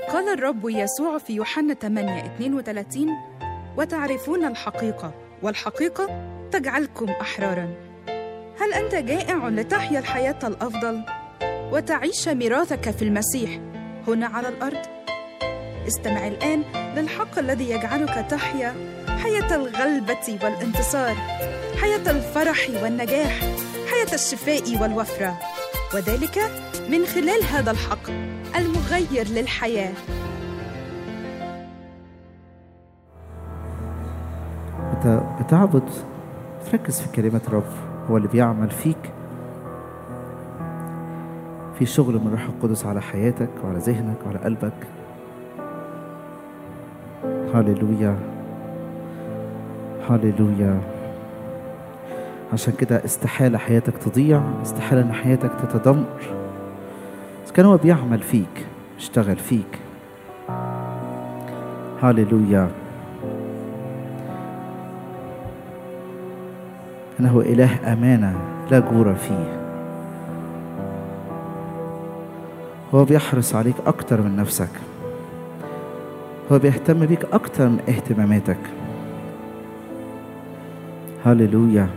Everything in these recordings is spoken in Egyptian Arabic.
قال الرب يسوع في يوحنا 8 32 وتعرفون الحقيقة والحقيقة تجعلكم أحرارا هل أنت جائع لتحيا الحياة الأفضل وتعيش ميراثك في المسيح هنا على الأرض؟ استمع الآن للحق الذي يجعلك تحيا حياة الغلبة والانتصار حياة الفرح والنجاح حياة الشفاء والوفرة وذلك من خلال هذا الحق المغير للحياه انت بتعبد تركز في كلمة الرب هو اللي بيعمل فيك في شغل من الروح القدس على حياتك وعلى ذهنك وعلى قلبك هللويا هللويا عشان كده استحالة حياتك تضيع استحالة ان حياتك تتدمر بس كان هو بيعمل فيك اشتغل فيك هللويا انه اله امانه لا جور فيه هو بيحرص عليك اكتر من نفسك هو بيهتم بيك اكتر من اهتماماتك هللويا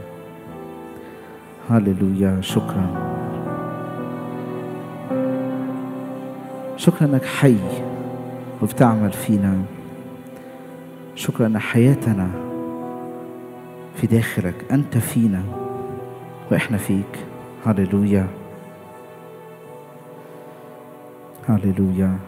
هللويا شكرا شكرا انك حي وبتعمل فينا شكرا ان حياتنا في داخلك انت فينا واحنا فيك هللويا هللويا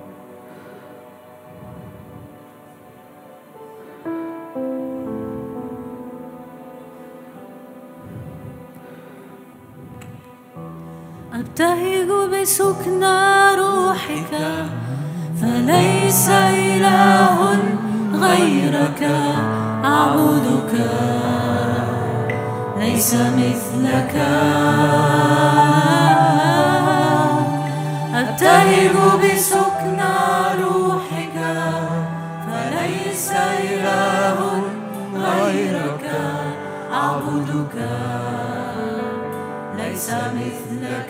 أبتهج بسكنى روحك فليس إله غيرك أعبدك ليس مثلك أبتهج بسكنى روحك فليس إله غيرك أعبدك ليس مثلك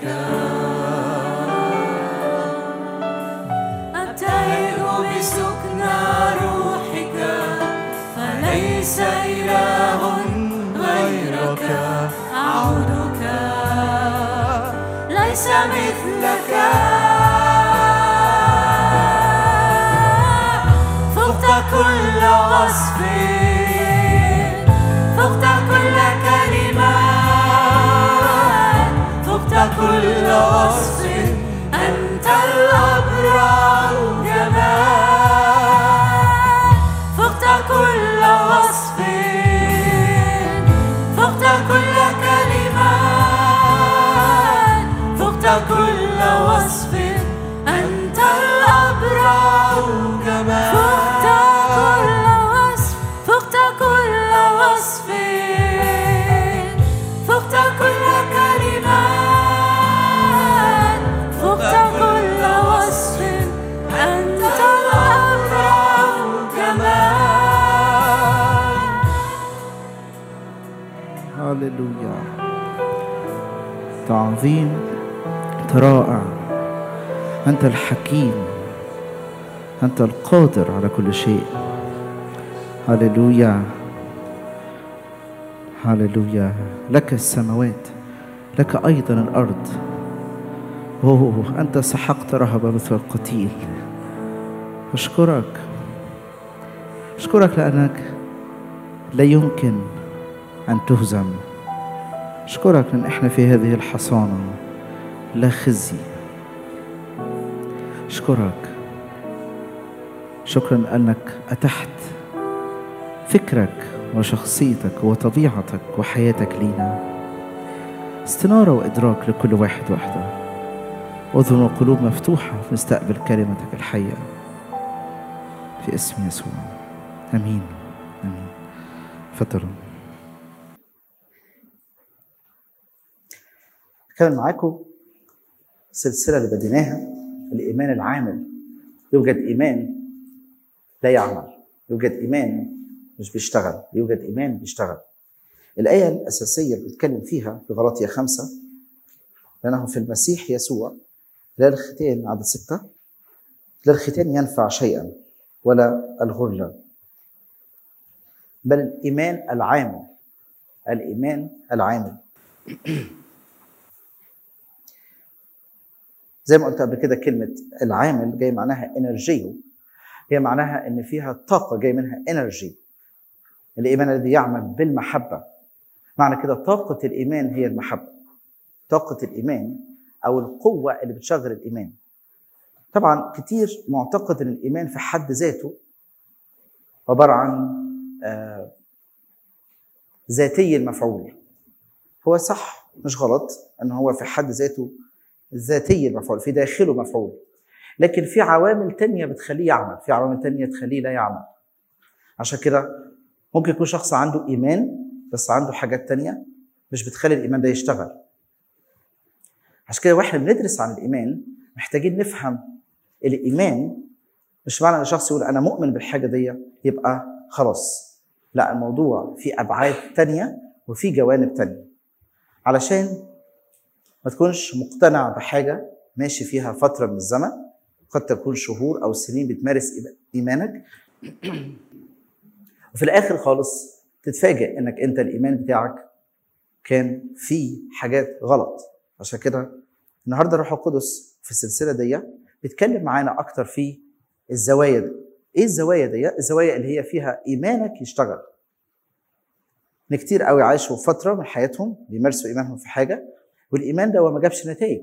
أبتهج بسكنى روحك فليس إله غيرك أعودك ليس مثلك فقت كل وصف فقت كل كلمة فقت كل وصف أنت الأبرع جمال فقت كل وصف فقت كل كلمة فقت كل وصف أنت الأبرع جمال فقت كل وصف فقت كل وصف فقت كل كلمة فقت كل وصف أنت الأبرع جمال هللويا تعظيم رائع انت الحكيم انت القادر على كل شيء هللويا هللويا لك السماوات لك ايضا الارض اوه انت سحقت رهبه مثل القتيل اشكرك اشكرك لانك لا يمكن ان تهزم اشكرك لان احنا في هذه الحصانه لا خزي اشكرك شكرا انك اتحت فكرك وشخصيتك وطبيعتك وحياتك لينا استناره وادراك لكل واحد واحده اذن وقلوب مفتوحه نستقبل كلمتك الحيه في اسم يسوع امين امين تفضلوا كان معاكم السلسله اللي بديناها الايمان العامل يوجد ايمان لا يعمل يوجد ايمان مش بيشتغل يوجد ايمان بيشتغل الايه الاساسيه اللي بنتكلم فيها في غلطيه خمسه لانه في المسيح يسوع لا الختان عدد سته لا الختان ينفع شيئا ولا الغرلة بل الإيمان العامل الإيمان العامل زي ما قلت قبل كده كلمة العامل جاي معناها انرجيو هي معناها ان فيها طاقة جاي منها انرجي الإيمان الذي يعمل بالمحبة معنى كده طاقة الإيمان هي المحبة طاقة الإيمان أو القوة اللي بتشغل الإيمان طبعا كتير معتقد ان الايمان في حد ذاته عباره عن آه، ذاتي المفعول هو صح مش غلط ان هو في حد ذاته ذاتي المفعول في داخله مفعول لكن في عوامل تانية بتخليه يعمل في عوامل تانية تخليه لا يعمل عشان كده ممكن يكون شخص عنده ايمان بس عنده حاجات تانية مش بتخلي الايمان ده يشتغل عشان كده واحنا بندرس عن الايمان محتاجين نفهم الايمان مش معنى ان شخص يقول انا مؤمن بالحاجه دي يبقى خلاص لا الموضوع في ابعاد تانية وفي جوانب تانية علشان ما تكونش مقتنع بحاجه ماشي فيها فتره من الزمن قد تكون شهور او سنين بتمارس ايمانك وفي الاخر خالص تتفاجئ انك انت الايمان بتاعك كان فيه حاجات غلط عشان كده النهارده الروح القدس في السلسله دي بيتكلم معانا اكتر في الزوايا دي ايه الزوايا دي الزوايا اللي هي فيها ايمانك يشتغل ان كتير قوي عاشوا فتره من حياتهم بيمارسوا ايمانهم في حاجه والايمان ده هو ما جابش نتائج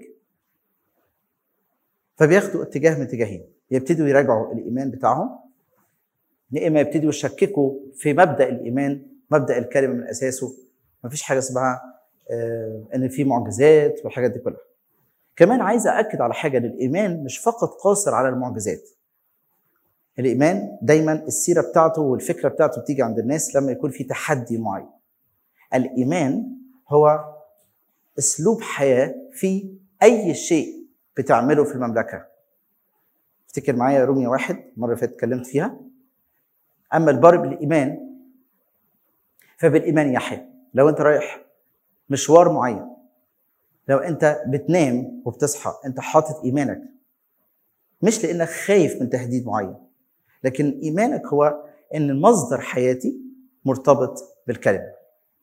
فبياخدوا اتجاه من اتجاهين يبتدوا يراجعوا الايمان بتاعهم يا اما يبتدوا يشككوا في مبدا الايمان مبدا الكلمه من اساسه ما فيش حاجه اسمها آه، ان في معجزات والحاجات دي كلها كمان عايز أأكد على حاجة إن الإيمان مش فقط قاصر على المعجزات. الإيمان دايما السيرة بتاعته والفكرة بتاعته بتيجي عند الناس لما يكون في تحدي معين. الإيمان هو أسلوب حياة في أي شيء بتعمله في المملكة. افتكر معايا رومية واحد مرة اللي فاتت اتكلمت فيها. أما البار بالإيمان فبالإيمان يحيى. لو أنت رايح مشوار معين لو انت بتنام وبتصحى انت حاطط ايمانك مش لانك خايف من تهديد معين لكن ايمانك هو ان مصدر حياتي مرتبط بالكلمه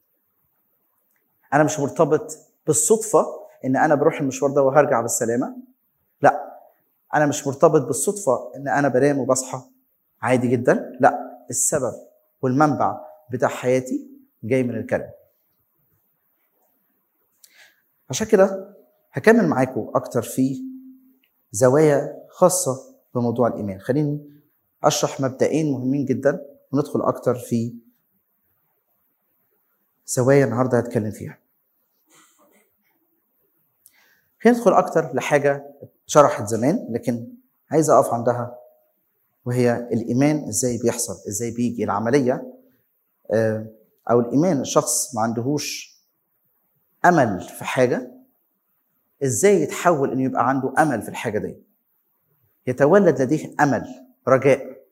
انا مش مرتبط بالصدفه ان انا بروح المشوار ده وهرجع بالسلامه لا انا مش مرتبط بالصدفه ان انا بنام وبصحى عادي جدا لا السبب والمنبع بتاع حياتي جاي من الكلمه عشان كده هكمل معاكم اكتر في زوايا خاصه بموضوع الايمان خليني اشرح مبدئين مهمين جدا وندخل اكتر في زوايا النهارده هتكلم فيها خلينا ندخل اكتر لحاجه شرحت زمان لكن عايز اقف عندها وهي الايمان ازاي بيحصل ازاي بيجي العمليه آه، او الايمان الشخص ما عندهوش امل في حاجه ازاي يتحول انه يبقى عنده امل في الحاجه دي يتولد لديه امل رجاء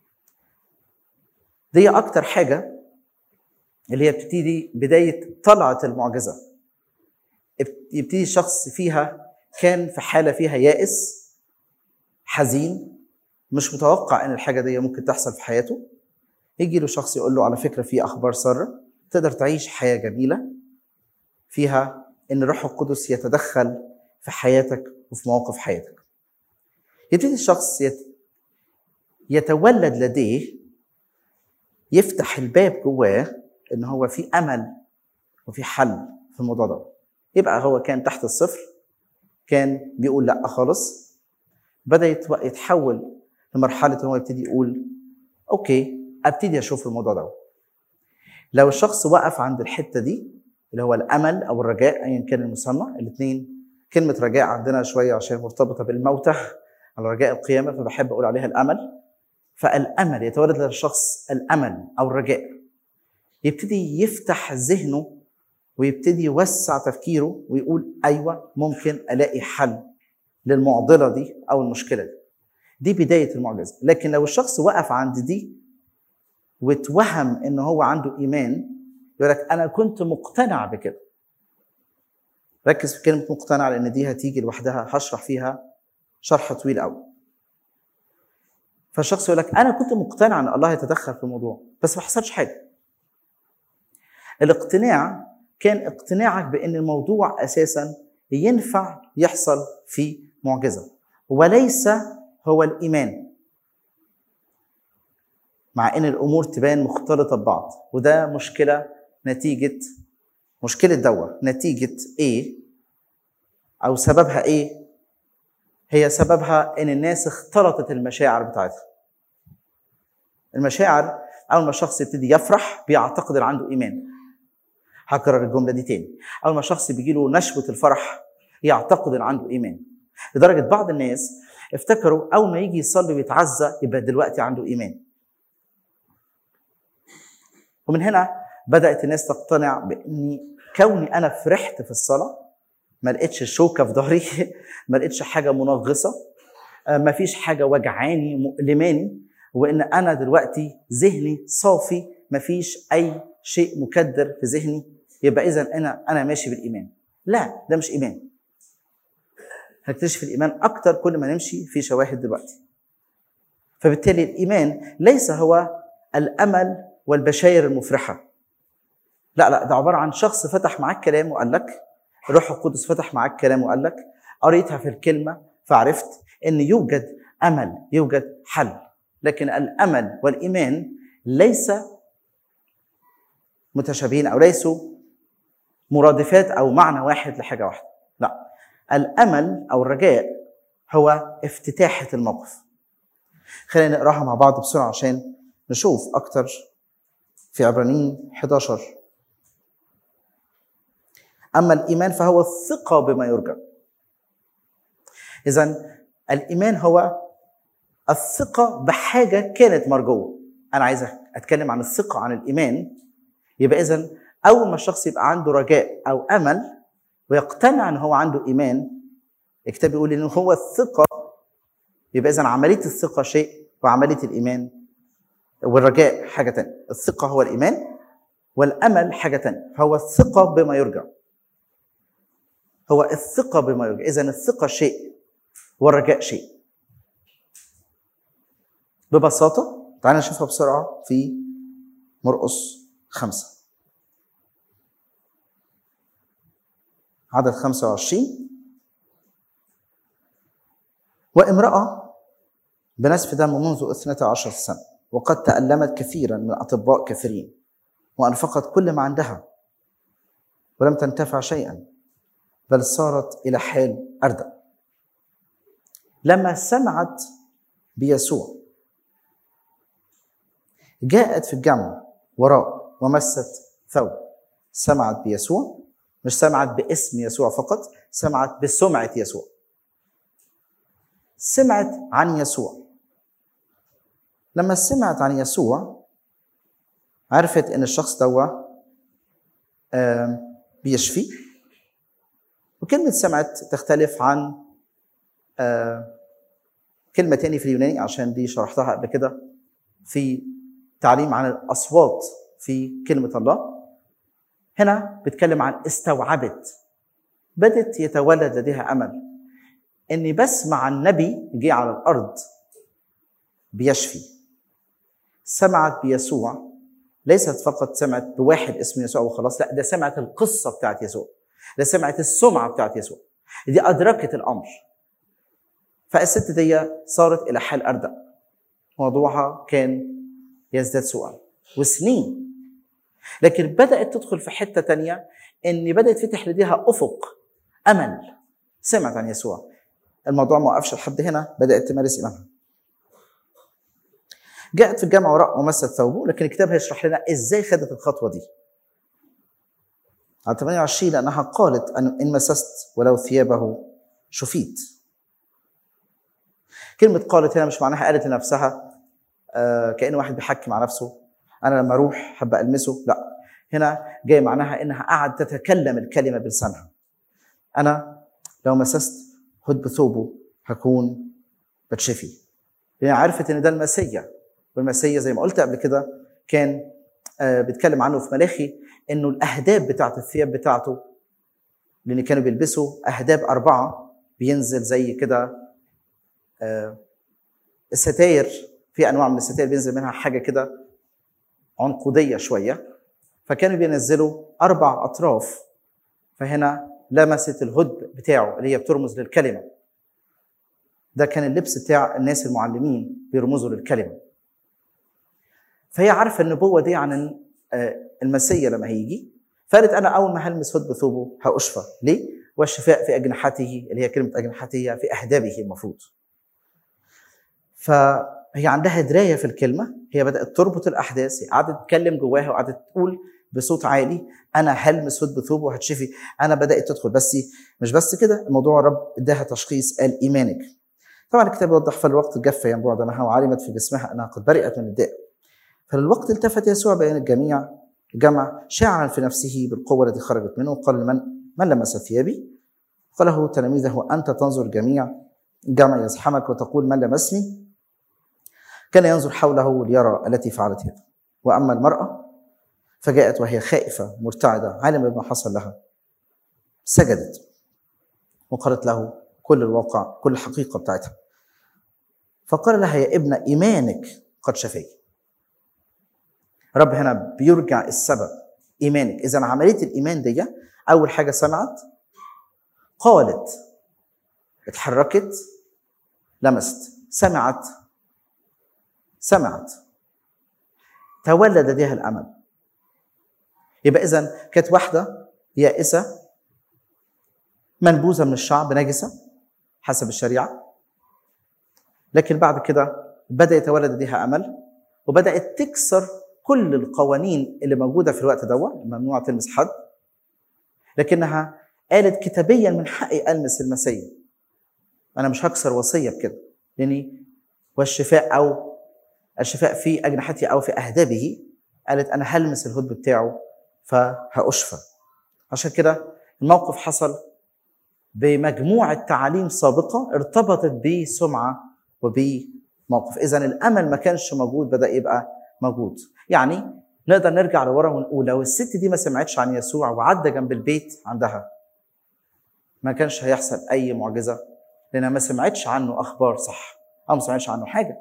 دي اكتر حاجه اللي هي بتبتدي بدايه طلعه المعجزه يبتدي الشخص فيها كان في حاله فيها يائس حزين مش متوقع ان الحاجه دي ممكن تحصل في حياته يجي له شخص يقول له على فكره في اخبار ساره تقدر تعيش حياه جميله فيها ان الروح القدس يتدخل في حياتك وفي مواقف حياتك يبتدي الشخص يت... يتولد لديه يفتح الباب جواه ان هو في امل وفي حل في الموضوع ده يبقى هو كان تحت الصفر كان بيقول لا خالص بدا يتو- يتحول لمرحله ان هو يبتدي يقول اوكي ابتدي اشوف الموضوع ده لو الشخص وقف عند الحته دي اللي هو الامل او الرجاء ايا كان المسمى الاثنين كلمه رجاء عندنا شويه عشان مرتبطه بالموتى على رجاء القيامه فبحب اقول عليها الامل فالامل يتولد للشخص الامل او الرجاء يبتدي يفتح ذهنه ويبتدي يوسع تفكيره ويقول ايوه ممكن الاقي حل للمعضله دي او المشكله دي دي بدايه المعجزه لكن لو الشخص وقف عند دي واتوهم ان هو عنده ايمان يقول لك انا كنت مقتنع بكده ركز في كلمه مقتنع لان دي هتيجي لوحدها هشرح فيها شرح طويل قوي فالشخص يقول لك انا كنت مقتنع ان الله يتدخل في الموضوع بس ما حصلش حاجه الاقتناع كان اقتناعك بان الموضوع اساسا ينفع يحصل فيه معجزه وليس هو الايمان مع ان الامور تبان مختلطه ببعض وده مشكله نتيجه مشكله دوا نتيجه ايه او سببها ايه هي سببها ان الناس اختلطت المشاعر بتاعتها المشاعر اول ما الشخص يبتدي يفرح بيعتقد ان عنده ايمان هكرر الجمله دي تاني اول ما الشخص بيجي له نشوه الفرح يعتقد ان عنده ايمان لدرجه بعض الناس افتكروا اول ما يجي يصلي ويتعزى يبقى دلوقتي عنده ايمان ومن هنا بدات الناس تقتنع باني كوني انا فرحت في الصلاه ما لقيتش شوكه في ظهري ما لقيتش حاجه منغصه آه، ما فيش حاجه وجعاني مؤلماني وان انا دلوقتي ذهني صافي ما فيش اي شيء مكدر في ذهني يبقى اذا انا انا ماشي بالايمان لا ده مش ايمان هنكتشف الايمان اكتر كل ما نمشي في شواهد دلوقتي فبالتالي الايمان ليس هو الامل والبشاير المفرحه لا لا ده عباره عن شخص فتح معاك كلام وقال لك الروح القدس فتح معاك كلام وقال لك قريتها في الكلمه فعرفت ان يوجد امل يوجد حل لكن الامل والايمان ليس متشابهين او ليسوا مرادفات او معنى واحد لحاجه واحده لا الامل او الرجاء هو افتتاحه الموقف خلينا نقراها مع بعض بسرعه عشان نشوف اكتر في عبرانيين 11 اما الايمان فهو الثقه بما يرجى اذا الايمان هو الثقه بحاجه كانت مرجوه انا عايز اتكلم عن الثقه عن الايمان يبقى اذا اول ما الشخص يبقى عنده رجاء او امل ويقتنع ان هو عنده ايمان الكتاب بيقول ان هو الثقه يبقى اذا عمليه الثقه شيء وعمليه الايمان والرجاء حاجه تانية الثقه هو الايمان والامل حاجه تانية هو الثقه بما يرجى هو الثقه بما يرجى اذا الثقه شيء والرجاء شيء ببساطه تعالى نشوفها بسرعه في مرقس خمسه عدد 25 وامرأة بنسف دم منذ 12 سنة وقد تألمت كثيرا من أطباء كثيرين وأنفقت كل ما عندها ولم تنتفع شيئا بل صارت إلى حال أردى لما سمعت بيسوع جاءت في الجمع وراء ومست ثوب سمعت بيسوع مش سمعت باسم يسوع فقط سمعت بسمعة يسوع سمعت عن يسوع لما سمعت عن يسوع عرفت ان الشخص ده بيشفي وكلمة سمعت تختلف عن آه، كلمة تاني في اليوناني عشان دي شرحتها قبل كده في تعليم عن الأصوات في كلمة الله هنا بتكلم عن استوعبت بدت يتولد لديها امل اني بسمع النبي جه على الارض بيشفي سمعت بيسوع ليست فقط سمعت بواحد اسمه يسوع وخلاص لا ده سمعت القصه بتاعت يسوع ده سمعت السمعه بتاعت يسوع دي ادركت الامر فالست دي صارت الى حال اردى موضوعها كان يزداد سوءا وسنين لكن بدأت تدخل في حتة تانية إن بدأت فتح لديها أفق أمل سمعت عن يسوع الموضوع ما وقفش لحد هنا بدأت تمارس إيمانها جاءت في الجامعة وراء ومست ثوبه لكن الكتاب هيشرح لنا إزاي خدت الخطوة دي على 28 لأنها قالت أن إن مسست ولو ثيابه شفيت كلمة قالت هنا مش معناها قالت لنفسها آه كأن واحد بيحكي مع نفسه انا لما اروح حابه المسه لا هنا جاي معناها انها قعدت تتكلم الكلمه بلسانها انا لو مسست هد بثوبه هكون بتشفي لان عرفت ان ده المسيا والمسيا زي ما قلت قبل كده كان آه بيتكلم عنه في ملاخي انه الاهداب بتاعت الثياب بتاعته لان كانوا بيلبسوا اهداب اربعه بينزل زي كده آه الستاير في انواع من الستائر بينزل منها حاجه كده عنقوديه شويه فكانوا بينزلوا اربع اطراف فهنا لمست الهد بتاعه اللي هي بترمز للكلمه ده كان اللبس بتاع الناس المعلمين بيرمزوا للكلمه فهي عارفه النبوه دي عن آه، المسيا لما هيجي فقالت انا اول ما هلمس هد بثوبه هاشفى ليه؟ والشفاء في اجنحته اللي هي كلمه اجنحته في اهدابه المفروض فهي عندها درايه في الكلمه هي بدات تربط الاحداث هي قعدت تتكلم جواها وقعدت تقول بصوت عالي انا هلمس هد بثوبه وهتشفي انا بدات تدخل بس مش بس كده الموضوع الرب اداها تشخيص قال ايمانك طبعا الكتاب يوضح فالوقت جف ينبوع دمها وعلمت في جسمها انها قد برئت من الداء فللوقت التفت يسوع بين الجميع جمع شاعرا في نفسه بالقوه التي خرجت منه قال لمن من لمس ثيابي قال له تلاميذه انت تنظر جميع جمع يزحمك وتقول من لمسني كان ينظر حوله ليرى التي فعلت هذا واما المراه فجاءت وهي خائفه مرتعده عالمه بما حصل لها سجدت وقالت له كل الواقع كل الحقيقه بتاعتها فقال لها يا ابنه ايمانك قد شفاك رب هنا بيرجع السبب ايمانك اذا عمليه الايمان دي اول حاجه سمعت قالت اتحركت لمست سمعت سمعت تولد بها الامل يبقى اذا كانت واحده يائسه منبوذه من الشعب نجسه حسب الشريعه لكن بعد كده بدا يتولد بها امل وبدات تكسر كل القوانين اللي موجوده في الوقت ده ممنوع تلمس حد لكنها قالت كتابيا من حقي المس المسيح انا مش هكسر وصيه بكده لاني والشفاء او الشفاء في اجنحتي او في اهدابه قالت انا هلمس الهدب بتاعه فهاشفى عشان كده الموقف حصل بمجموعه تعاليم سابقه ارتبطت بسمعه وبموقف اذا الامل ما كانش موجود بدا يبقى موجود يعني نقدر نرجع لورا ونقول لو الست دي ما سمعتش عن يسوع وعدى جنب البيت عندها ما كانش هيحصل اي معجزه لانها ما سمعتش عنه اخبار صح او ما سمعتش عنه حاجه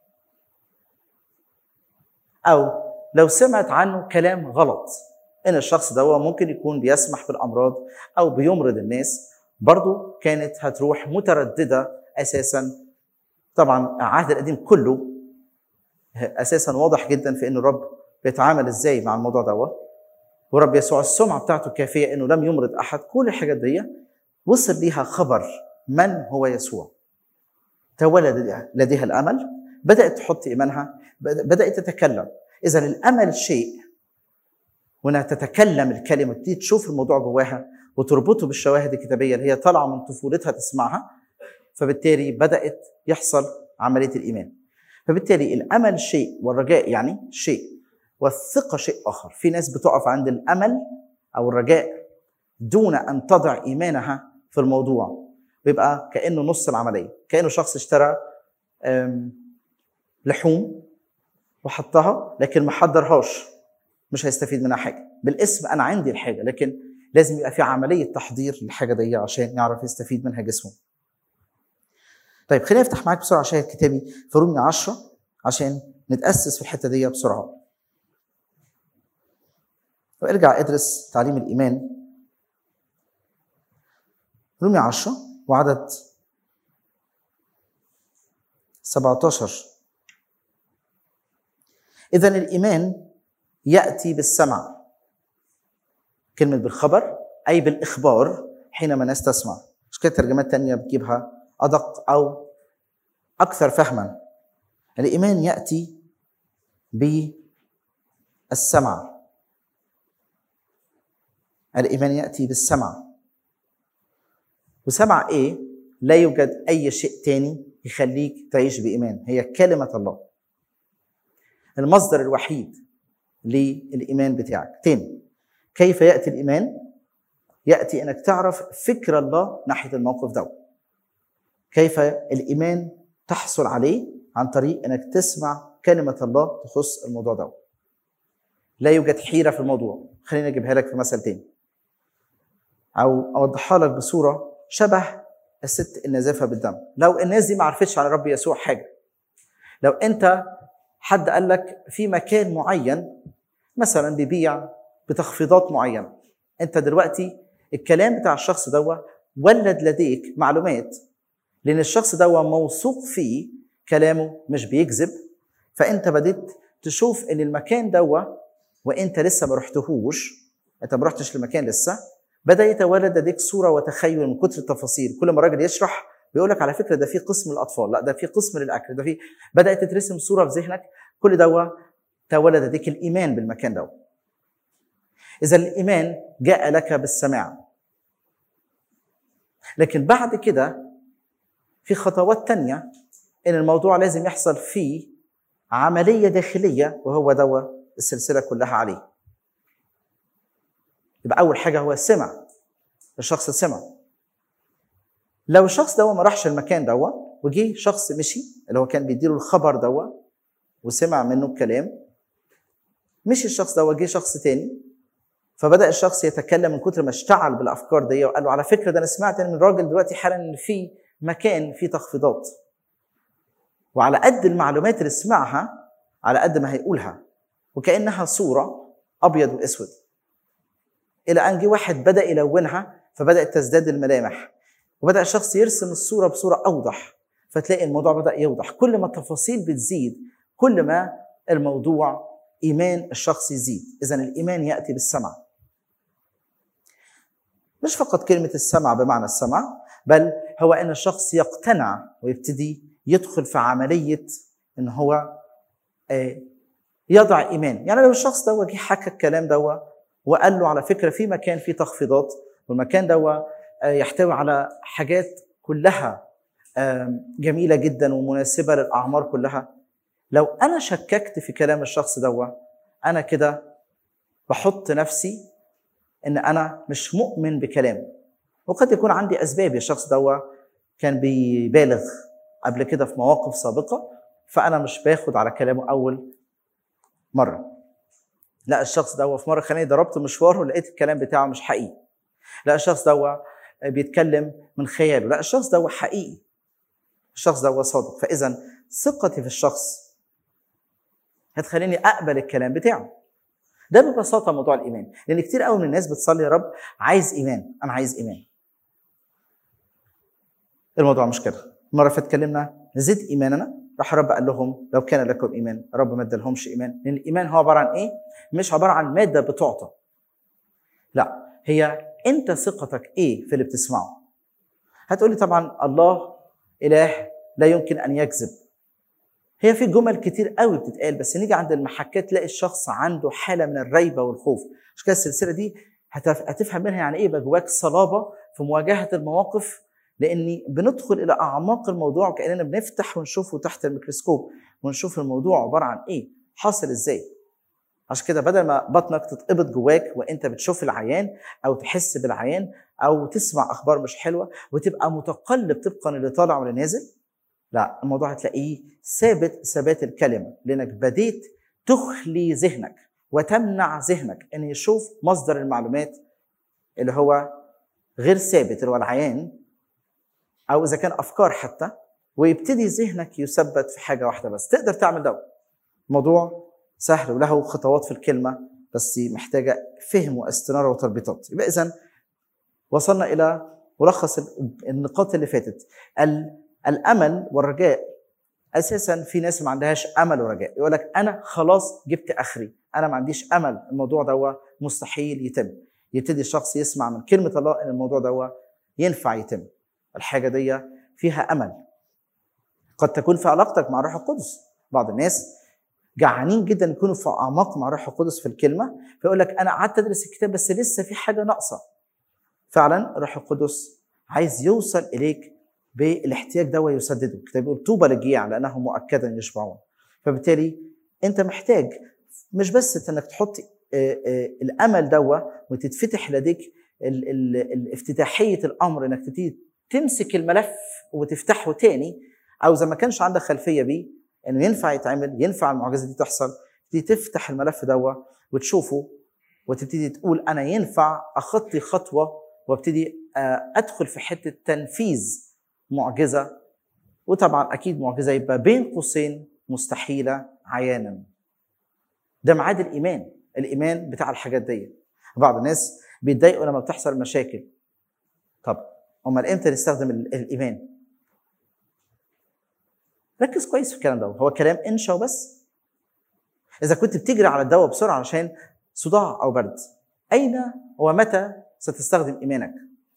او لو سمعت عنه كلام غلط ان الشخص ده ممكن يكون بيسمح بالامراض او بيمرض الناس برضه كانت هتروح متردده اساسا طبعا العهد القديم كله اساسا واضح جدا في ان الرب بيتعامل ازاي مع الموضوع دوت ورب يسوع السمعه بتاعته كافيه انه لم يمرض احد كل الحاجات دي وصل ليها خبر من هو يسوع تولد لديها الامل بدات تحط ايمانها بدات تتكلم اذا الامل شيء وانها تتكلم الكلمه دي تشوف الموضوع جواها وتربطه بالشواهد الكتابيه اللي هي طالعه من طفولتها تسمعها فبالتالي بدات يحصل عمليه الايمان فبالتالي الامل شيء والرجاء يعني شيء والثقه شيء اخر في ناس بتقف عند الامل او الرجاء دون ان تضع ايمانها في الموضوع بيبقى كانه نص العمليه كانه شخص اشترى لحوم وحطها لكن ما حضرهاش مش هيستفيد منها حاجه بالاسم انا عندي الحاجه لكن لازم يبقى في عمليه تحضير للحاجه دي عشان يعرف يستفيد منها جسمه طيب خليني افتح معاك بسرعه شاهد كتابي في رومية 10 عشان نتاسس في الحته دي بسرعه وارجع ادرس تعليم الايمان رومية 10 وعدد 17 اذا الايمان ياتي بالسمع كلمه بالخبر اي بالاخبار حينما الناس تسمع مش كده ترجمات تانية بتجيبها ادق او اكثر فهما الايمان ياتي بالسمع الايمان ياتي بالسمع وسمع ايه لا يوجد اي شيء تاني يخليك تعيش بايمان هي كلمه الله المصدر الوحيد للايمان بتاعك تاني كيف ياتي الايمان ياتي انك تعرف فكر الله ناحيه الموقف ده كيف الايمان تحصل عليه عن طريق انك تسمع كلمه الله تخص الموضوع ده لا يوجد حيره في الموضوع خليني اجيبها لك في مثل تاني او اوضحها لك بصوره شبه الست النازفه بالدم لو الناس دي ما عرفتش عن الرب يسوع حاجه لو انت حد قال لك في مكان معين مثلا بيبيع بتخفيضات معينه انت دلوقتي الكلام بتاع الشخص دوا ولد لديك معلومات لان الشخص دوا موثوق فيه كلامه مش بيكذب فانت بديت تشوف ان المكان دوا وانت لسه ما رحتهوش انت ما رحتش المكان لسه بدا يتولد لديك صوره وتخيل من كتر التفاصيل كل ما الراجل يشرح بيقول لك على فكره ده في قسم الاطفال لا ده في قسم للاكل ده في بدات تترسم صوره في ذهنك كل دوا تولد لديك الايمان بالمكان دوا اذا الايمان جاء لك بالسماع لكن بعد كده في خطوات تانية ان الموضوع لازم يحصل فيه عمليه داخليه وهو دوا السلسله كلها عليه يبقى اول حاجه هو سمع الشخص سمع لو الشخص دوا ما راحش المكان دوا وجي شخص مشي اللي هو كان بيديله الخبر دوا وسمع منه الكلام مشي الشخص دوا جه شخص تاني فبدا الشخص يتكلم من كتر ما اشتعل بالافكار دي وقال له على فكره ده انا سمعت من راجل دلوقتي حالا ان في مكان فيه تخفيضات وعلى قد المعلومات اللي سمعها على قد ما هيقولها وكانها صوره ابيض واسود الى ان جه واحد بدا يلونها فبدات تزداد الملامح وبدا الشخص يرسم الصوره بصوره اوضح فتلاقي الموضوع بدا يوضح كل ما التفاصيل بتزيد كل ما الموضوع ايمان الشخص يزيد اذا الايمان ياتي بالسمع مش فقط كلمه السمع بمعنى السمع بل هو ان الشخص يقتنع ويبتدي يدخل في عمليه ان هو آه، يضع ايمان يعني لو الشخص ده جه حكى الكلام ده وقال له على فكره في مكان فيه تخفيضات والمكان ده يحتوي على حاجات كلها آم، جميله جدا ومناسبه للاعمار كلها لو انا شككت في كلام الشخص ده انا كده بحط نفسي ان انا مش مؤمن بكلامه وقد يكون عندي اسباب الشخص ده كان بيبالغ قبل كده في مواقف سابقه فانا مش باخد على كلامه اول مره لا الشخص ده في مره خلاني ضربت مشوار ولقيت الكلام بتاعه مش حقيقي لا الشخص ده بيتكلم من خياله لا الشخص ده حقيقي الشخص ده صادق فاذا ثقتي في الشخص هتخليني اقبل الكلام بتاعه ده ببساطه موضوع الايمان لان كتير قوي من الناس بتصلي يا رب عايز ايمان انا عايز ايمان الموضوع مش كده المره اللي فاتت اتكلمنا نزيد ايماننا راح الرب قال لهم لو كان لكم ايمان الرب ما ادالهمش ايمان لان الايمان هو عباره عن ايه مش عباره عن ماده بتعطى لا هي انت ثقتك ايه في اللي بتسمعه هتقولي طبعا الله اله لا يمكن ان يكذب هي في جمل كتير قوي بتتقال بس نيجي عند المحكات تلاقي الشخص عنده حاله من الريبه والخوف مش كده السلسله دي هتف- هتفهم منها يعني ايه يبقى جواك صلابه في مواجهه المواقف لاني بندخل الى اعماق الموضوع وكاننا بنفتح ونشوفه تحت الميكروسكوب ونشوف الموضوع عباره عن ايه حاصل ازاي عشان كده بدل ما بطنك تتقبض جواك وانت بتشوف العيان او تحس بالعيان او تسمع اخبار مش حلوه وتبقى متقلب طبقا اللي طالع واللي نازل لا الموضوع هتلاقيه ثابت ثبات الكلمه لانك بديت تخلي ذهنك وتمنع ذهنك ان يشوف مصدر المعلومات اللي هو غير ثابت اللي هو العيان او اذا كان افكار حتى ويبتدي ذهنك يثبت في حاجه واحده بس تقدر تعمل ده موضوع سهل وله خطوات في الكلمه بس محتاجه فهم واستناره وتربيطات يبقى اذا وصلنا الى ملخص النقاط اللي فاتت ال- الامل والرجاء اساسا في ناس ما عندهاش امل ورجاء يقول لك انا خلاص جبت اخري انا ما عنديش امل الموضوع ده مستحيل يتم يبتدي الشخص يسمع من كلمه الله ان الموضوع ده ينفع يتم الحاجه دي فيها امل قد تكون في علاقتك مع الروح القدس بعض الناس جعانين جدا يكونوا في اعماق مع الروح القدس في الكلمه فيقول لك انا قعدت ادرس الكتاب بس لسه في حاجه ناقصه فعلا الروح القدس عايز يوصل اليك بالاحتياج ده ويسدده الكتاب بيقول طوبى للجياع لانهم مؤكدا يشبعون فبالتالي انت محتاج مش بس انك تحط آه، آه، الامل دوا وتتفتح لديك ال- ال- الافتتاحيه الامر انك تبتدي تمسك الملف وتفتحه تاني او اذا ما كانش عندك خلفيه بيه انه ينفع يتعمل ينفع المعجزه دي تحصل تبتدي تفتح الملف دوا وتشوفه وتبتدي تقول انا ينفع اخطي خطوه وابتدي آه، ادخل في حته تنفيذ معجزه وطبعا اكيد معجزه يبقى بين قوسين مستحيله عيانا ده ميعاد الايمان الايمان بتاع الحاجات دي بعض الناس بيتضايقوا لما بتحصل مشاكل طب امال امتى نستخدم ال- الايمان ركز كويس في الكلام ده هو كلام انشا وبس اذا كنت بتجري على الدواء بسرعه عشان صداع او برد اين ومتى ستستخدم ايمانك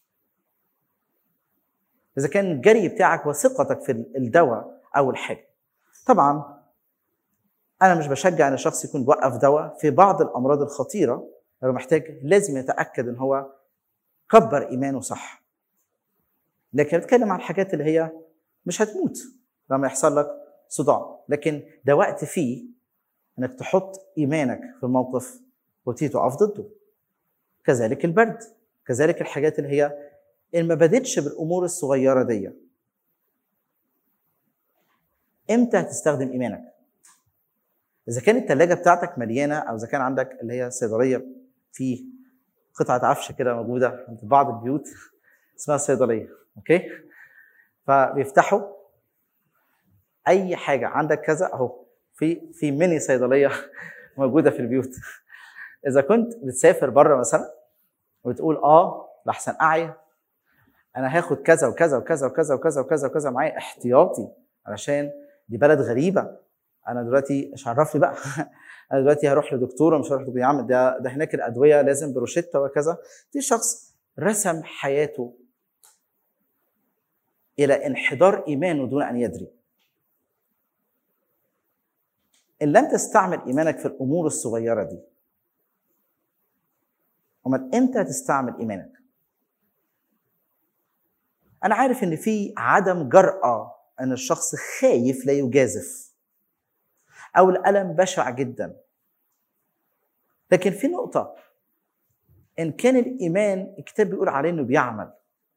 اذا كان الجري بتاعك وثقتك في الدواء اول حاجه طبعا انا مش بشجع ان الشخص يكون بيوقف دواء في بعض الامراض الخطيره لو محتاج لازم يتاكد ان هو كبر ايمانه صح لكن بتكلم عن الحاجات اللي هي مش هتموت لما يحصل لك صداع لكن ده وقت فيه انك تحط ايمانك في الموقف وتيجي تقف ضده كذلك البرد كذلك الحاجات اللي هي ان ما بدتش بالامور الصغيره دي امتى هتستخدم ايمانك اذا كانت الثلاجه بتاعتك مليانه او اذا كان عندك اللي هي صيدليه في قطعه عفش كده موجوده عند بعض البيوت اسمها صيدليه اوكي فبيفتحوا اي حاجه عندك كذا اهو في في ميني صيدليه موجوده في البيوت اذا كنت بتسافر بره مثلا وتقول اه لحسن اعيا انا هاخد كذا وكذا وكذا وكذا وكذا وكذا وكذا معايا احتياطي علشان دي بلد غريبه انا دلوقتي مش عرفني بقى انا دلوقتي هروح لدكتور ومش هروح لدكتور يا عم ده ده هناك الادويه لازم بروشته وكذا في شخص رسم حياته الى انحدار ايمانه دون ان يدري ان لم تستعمل ايمانك في الامور الصغيره دي امال امتى تستعمل ايمانك انا عارف ان في عدم جرأة ان الشخص خايف لا يجازف او الالم بشع جدا لكن في نقطه ان كان الايمان الكتاب بيقول عليه انه بيعمل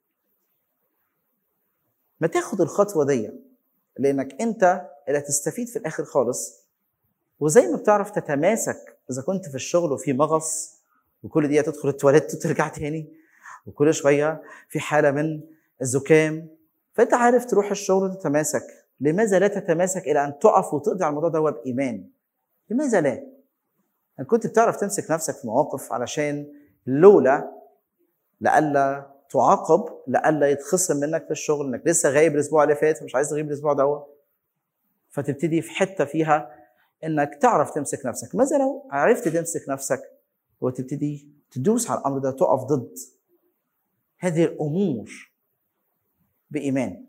ما تاخد الخطوه دي لانك انت اللي هتستفيد في الاخر خالص وزي ما بتعرف تتماسك اذا كنت في الشغل وفي مغص وكل دقيقه تدخل التواليت وترجع تاني وكل شويه في حاله من الزكام فانت عارف تروح الشغل وتتماسك لماذا لا تتماسك الى ان تقف وتقضي على الموضوع ده بايمان لماذا لا ان كنت بتعرف تمسك نفسك في مواقف علشان لولا لئلا تعاقب لئلا يتخصم منك في الشغل انك لسه غايب الاسبوع اللي فات ومش عايز تغيب الاسبوع ده فتبتدي في حته فيها انك تعرف تمسك نفسك ماذا لو عرفت تمسك نفسك وتبتدي تدوس على الامر ده تقف ضد هذه الامور بايمان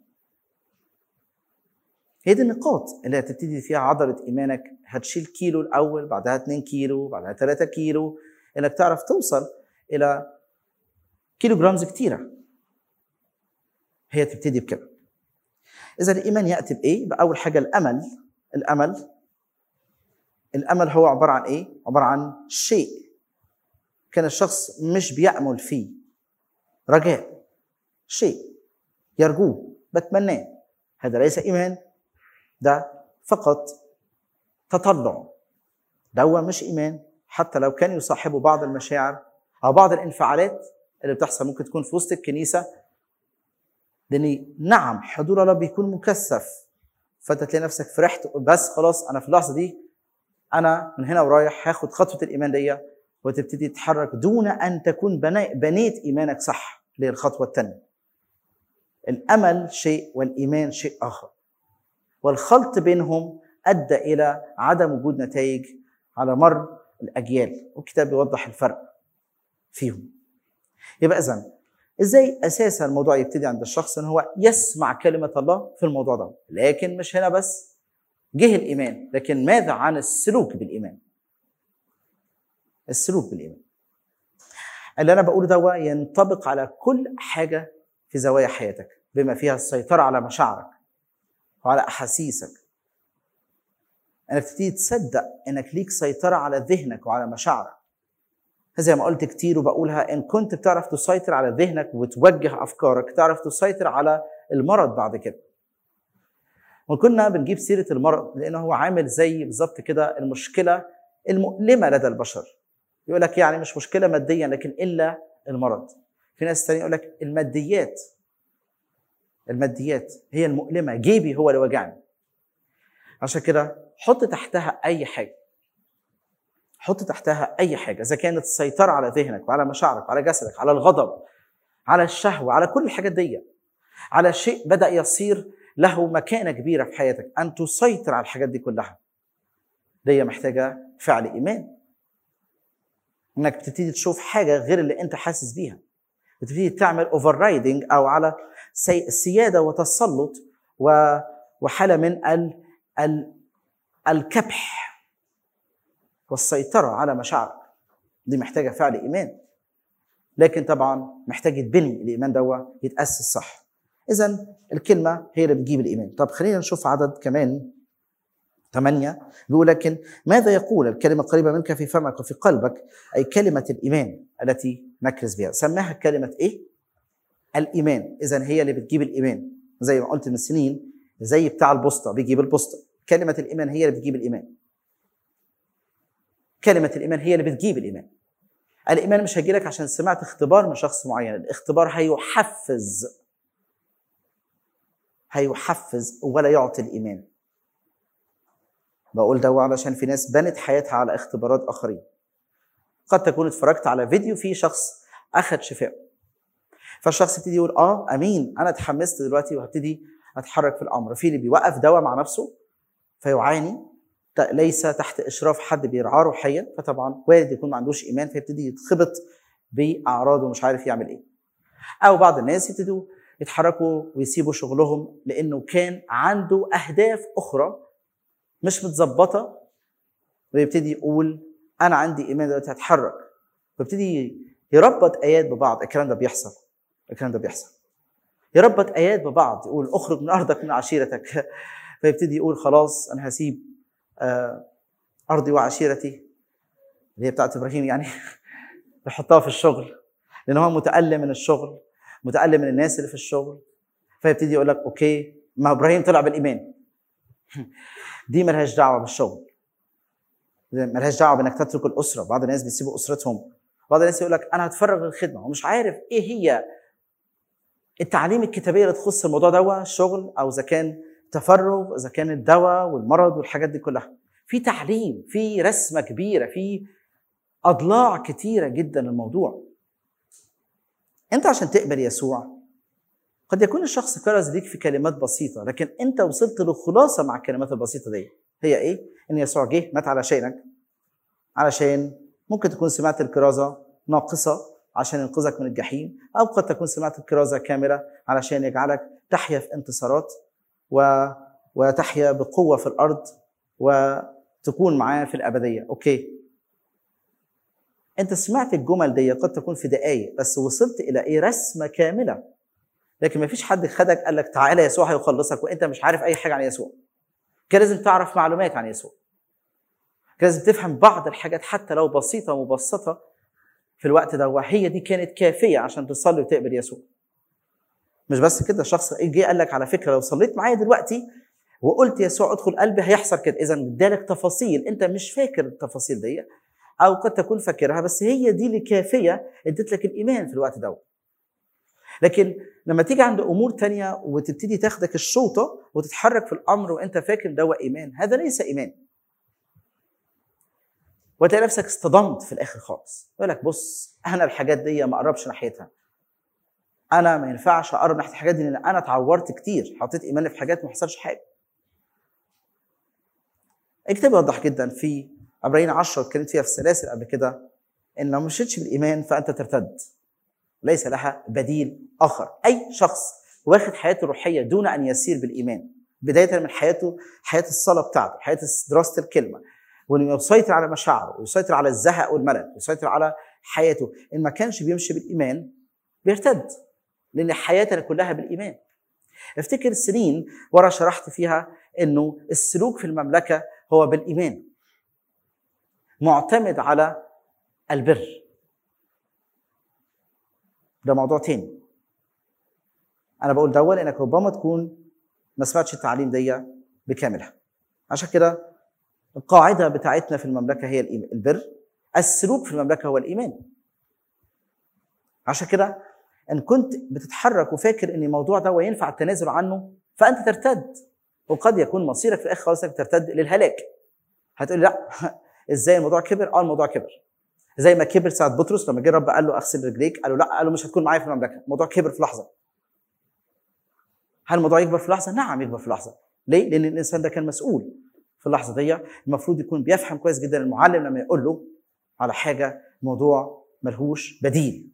هي دي النقاط اللي هتبتدي فيها عضله ايمانك هتشيل كيلو الاول بعدها 2 كيلو بعدها 3 كيلو انك تعرف توصل الى كيلو جرامز كتيره هي تبتدي بكده اذا الايمان ياتي بايه باول حاجه الامل الامل الامل هو عباره عن ايه عباره عن شيء كان الشخص مش بيامل فيه رجاء شيء يرجوه بتمناه هذا ليس ايمان ده فقط تطلع ده هو مش ايمان حتى لو كان يصاحبه بعض المشاعر او بعض الانفعالات اللي بتحصل ممكن تكون في وسط الكنيسه لان نعم حضور الله بيكون مكثف فانت تلاقي نفسك فرحت بس خلاص انا في اللحظه دي انا من هنا ورايح هاخد خطوه الايمان دي وتبتدي تتحرك دون ان تكون بني- بنيت ايمانك صح للخطوه الثانيه الامل شيء والايمان شيء اخر والخلط بينهم ادى الى عدم وجود نتائج على مر الاجيال والكتاب بيوضح الفرق فيهم يبقى اذا ازاي اساسا الموضوع يبتدي عند الشخص ان هو يسمع كلمه الله في الموضوع ده لكن مش هنا بس جه الايمان لكن ماذا عن السلوك بالايمان السلوك بالايمان اللي انا بقوله ده ينطبق على كل حاجه في زوايا حياتك بما فيها السيطره على مشاعرك وعلى احاسيسك انك تبتدي تصدق انك ليك سيطره على ذهنك وعلى مشاعرك زي ما قلت كتير وبقولها ان كنت بتعرف تسيطر على ذهنك وتوجه افكارك تعرف تسيطر على المرض بعد كده وكنا بنجيب سيره المرض لانه هو عامل زي بالظبط كده المشكله المؤلمه لدى البشر يقول لك يعني مش مشكله ماديا لكن الا المرض في ناس تانية يقول لك الماديات الماديات هي المؤلمه جيبي هو اللي وجعني عشان كده حط تحتها اي حاجه حط تحتها اي حاجه اذا كانت السيطره على ذهنك وعلى مشاعرك وعلى جسدك على الغضب على الشهوه على كل الحاجات دي على شيء بدا يصير له مكانه كبيره في حياتك ان تسيطر على الحاجات دي كلها دي محتاجه فعل ايمان انك بتبتدي تشوف حاجه غير اللي انت حاسس بيها بتبتدي تعمل اوفر رايدنج او على سي- سياده وتسلط و- وحاله من ال ال الكبح والسيطره على مشاعرك دي محتاجه فعل ايمان لكن طبعا محتاج يتبني الايمان ده يتاسس صح اذا الكلمه هي اللي بتجيب الايمان طب خلينا نشوف عدد كمان ثمانية بيقول لكن ماذا يقول الكلمة القريبة منك في فمك وفي قلبك أي كلمة الإيمان التي نكرز بها سماها كلمة إيه؟ الإيمان إذا هي اللي بتجيب الإيمان زي ما قلت من سنين زي بتاع البوسطة بيجيب البوسطة كلمة الإيمان هي اللي بتجيب الإيمان كلمة الإيمان هي اللي بتجيب الإيمان الإيمان مش هيجيلك عشان سمعت اختبار من شخص معين الاختبار هيحفز هيحفز ولا يعطي الإيمان بقول ده علشان في ناس بنت حياتها على اختبارات اخرين قد تكون اتفرجت على فيديو فيه شخص اخذ شفاء فالشخص يبتدي يقول اه امين انا اتحمست دلوقتي وهبتدي اتحرك في الامر في اللي بيوقف دواء مع نفسه فيعاني ت- ليس تحت اشراف حد بيرعاه روحيا فطبعا وارد يكون ما عندوش ايمان فيبتدي يتخبط باعراض ومش عارف يعمل ايه او بعض الناس يبتدوا يتحركوا ويسيبوا شغلهم لانه كان عنده اهداف اخرى مش متظبطه ويبتدي يقول انا عندي ايمان دلوقتي هتحرك ويبتدي يربط ايات ببعض الكلام ده بيحصل الكلام ده بيحصل يربط ايات ببعض يقول اخرج من ارضك من عشيرتك فيبتدي يقول خلاص انا هسيب آه، ارضي وعشيرتي اللي هي بتاعت ابراهيم يعني يحطها في الشغل لان هو متالم من الشغل متالم من الناس اللي في الشغل فيبتدي يقول لك اوكي ما ابراهيم طلع بالايمان دي ملهاش دعوه بالشغل ملهاش دعوه بانك تترك الاسره بعض الناس بيسيبوا اسرتهم بعض الناس يقول لك انا هتفرغ للخدمه ومش عارف ايه هي التعليم الكتابيه اللي تخص الموضوع ده الشغل او اذا كان تفرغ اذا كان الدواء والمرض والحاجات دي كلها في تعليم في رسمه كبيره في اضلاع كتيره جدا الموضوع انت عشان تقبل يسوع قد يكون الشخص كرز ليك في كلمات بسيطة لكن أنت وصلت لخلاصة مع الكلمات البسيطة دي هي إيه؟ إن يسوع جه مات علشانك علشان ممكن تكون سمعت الكرازة ناقصة عشان ينقذك من الجحيم أو قد تكون سمعت الكرازة كاملة علشان يجعلك تحيا في انتصارات و... وتحيا بقوة في الأرض وتكون معاه في الأبدية أوكي أنت سمعت الجمل دي قد تكون في دقايق بس وصلت إلى إيه رسمة كاملة لكن ما فيش حد خدك قال لك تعالى يسوع هيخلصك وانت مش عارف اي حاجه عن يسوع كان لازم تعرف معلومات عن يسوع كان لازم تفهم بعض الحاجات حتى لو بسيطه ومبسطه في الوقت ده وهي دي كانت كافيه عشان تصلي وتقبل يسوع مش بس كده شخص جه قال لك على فكره لو صليت معايا دلوقتي وقلت يسوع ادخل قلبي هيحصل كده اذا ادالك تفاصيل انت مش فاكر التفاصيل دي او قد تكون فاكرها بس هي دي اللي كافيه ادت لك الايمان في الوقت ده لكن لما تيجي عند امور تانية وتبتدي تاخدك الشوطه وتتحرك في الامر وانت فاكر ده ايمان هذا ليس ايمان وتلاقي نفسك اصطدمت في الاخر خالص يقول لك بص انا الحاجات دي ما اقربش ناحيتها انا ما ينفعش اقرب ناحيه الحاجات دي لان انا اتعورت كتير حطيت ايماني في حاجات ما حصلش حاجه الكتاب يوضح جدا في عبرين 10 اتكلمت فيها في السلاسل قبل كده ان لو مشيتش بالايمان فانت ترتد ليس لها بديل اخر اي شخص واخد حياته الروحيه دون ان يسير بالايمان بدايه من حياته حياه الصلاه بتاعته حياه دراسه الكلمه وانه يسيطر على مشاعره ويسيطر على الزهق والملل ويسيطر على حياته ان ما كانش بيمشي بالايمان بيرتد لان حياتنا كلها بالايمان افتكر سنين ورا شرحت فيها انه السلوك في المملكه هو بالايمان معتمد على البر ده موضوع تاني انا بقول دول انك ربما تكون ما سمعتش التعليم دي بكاملها عشان كده القاعده بتاعتنا في المملكه هي الإيمان- البر السلوك في المملكه هو الايمان عشان كده ان كنت بتتحرك وفاكر ان الموضوع ده ينفع التنازل عنه فانت ترتد وقد يكون مصيرك في الاخر خالص انك ترتد للهلاك هتقول لا ازاي الموضوع كبر اه الموضوع كبر زي ما كبر ساعه بطرس لما جه الرب قال له اغسل رجليك قال له لا قال له مش هتكون معايا في المملكه الموضوع كبر في لحظه هل الموضوع يكبر في لحظه نعم يكبر في لحظه ليه لان الانسان ده كان مسؤول في اللحظه دي المفروض يكون بيفهم كويس جدا المعلم لما يقول له على حاجه موضوع ملهوش بديل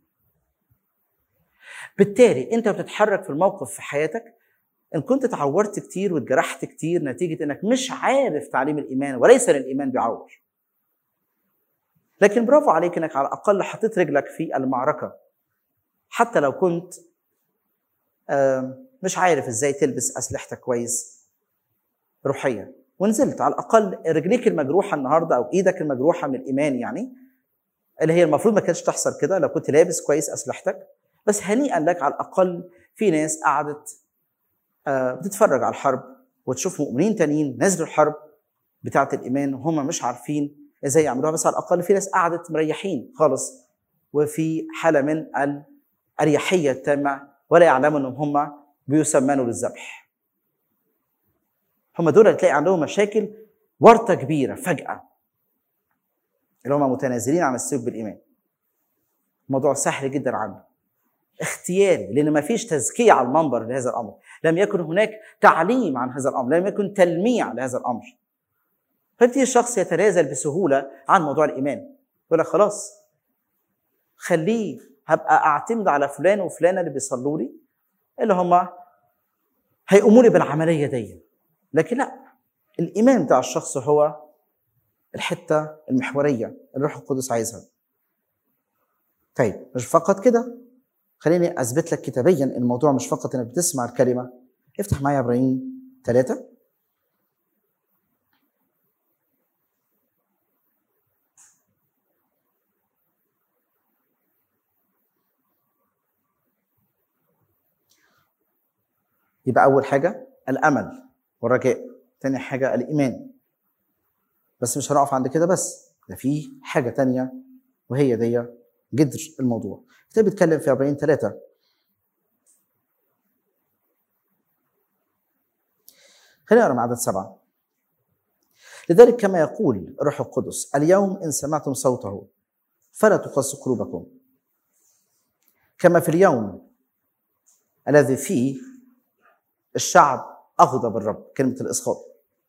بالتالي انت بتتحرك في الموقف في حياتك ان كنت اتعورت كتير واتجرحت كتير نتيجه انك مش عارف تعليم الايمان وليس للايمان بيعور لكن برافو عليك انك على الاقل حطيت رجلك في المعركه حتى لو كنت آم، مش عارف ازاي تلبس اسلحتك كويس روحيا ونزلت على الاقل رجليك المجروحه النهارده او ايدك المجروحه من الايمان يعني اللي هي المفروض ما كانتش تحصل كده لو كنت لابس كويس اسلحتك بس هنيئا لك على الاقل في ناس قعدت آه، بتتفرج على الحرب وتشوف مؤمنين تانيين نزلوا الحرب بتاعه الايمان وهم مش عارفين ازاي يعملوها بس على الاقل في ناس قعدت مريحين خالص وفي حاله من الاريحيه التامه ولا يعلموا انهم هم بيسمنوا للذبح. هم دول اللي تلاقي عندهم مشاكل ورطه كبيره فجاه اللي هم متنازلين عن السلوك بالايمان. الموضوع سهل جدا عنه. اختياري لان ما فيش تزكيه على المنبر لهذا الامر، لم يكن هناك تعليم عن هذا الامر، لم يكن تلميع لهذا الامر. فيبتدي الشخص يتنازل بسهوله عن موضوع الايمان يقول لك خلاص خليه هبقى اعتمد على فلان وفلانه اللي بيصلوا لي اللي هم هيقوموا لي بالعمليه دي لكن لا الايمان بتاع الشخص هو الحته المحوريه اللي الروح القدس عايزها طيب مش فقط كده خليني اثبت لك كتابيا الموضوع مش فقط انك بتسمع الكلمه افتح معايا ابراهيم ثلاثه يبقى أول حاجة الأمل والرجاء تاني حاجة الإيمان بس مش هنقف عند كده بس ده في حاجة تانية وهي دي جذر الموضوع الكتاب بيتكلم في عبرين ثلاثة خلينا نقرا من عدد سبعة لذلك كما يقول الروح القدس اليوم إن سمعتم صوته فلا تقص قلوبكم كما في اليوم الذي فيه الشعب أغضب الرب كلمة الإسقاط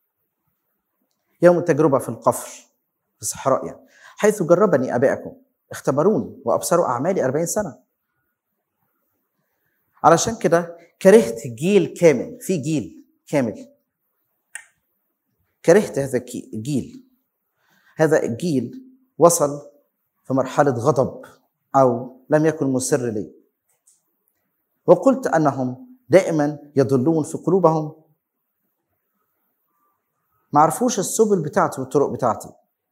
يوم التجربة في القفر في الصحراء يعني حيث جربني آبائكم اختبروني وأبصروا أعمالي أربعين سنة علشان كده كرهت جيل كامل في جيل كامل كرهت هذا الجيل هذا الجيل وصل في مرحلة غضب أو لم يكن مسر لي وقلت أنهم دائما يضلون في قلوبهم ما عرفوش السبل بتاعتي والطرق بتاعتي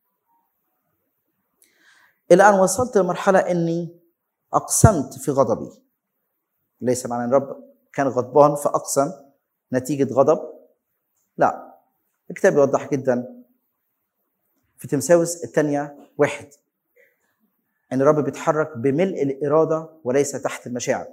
إلى أن وصلت لمرحلة إني أقسمت في غضبي ليس معنى أن الرب كان غضبان فأقسم نتيجة غضب لا الكتاب يوضح جدا في تمساوس الثانية واحد أن الرب بيتحرك بملء الإرادة وليس تحت المشاعر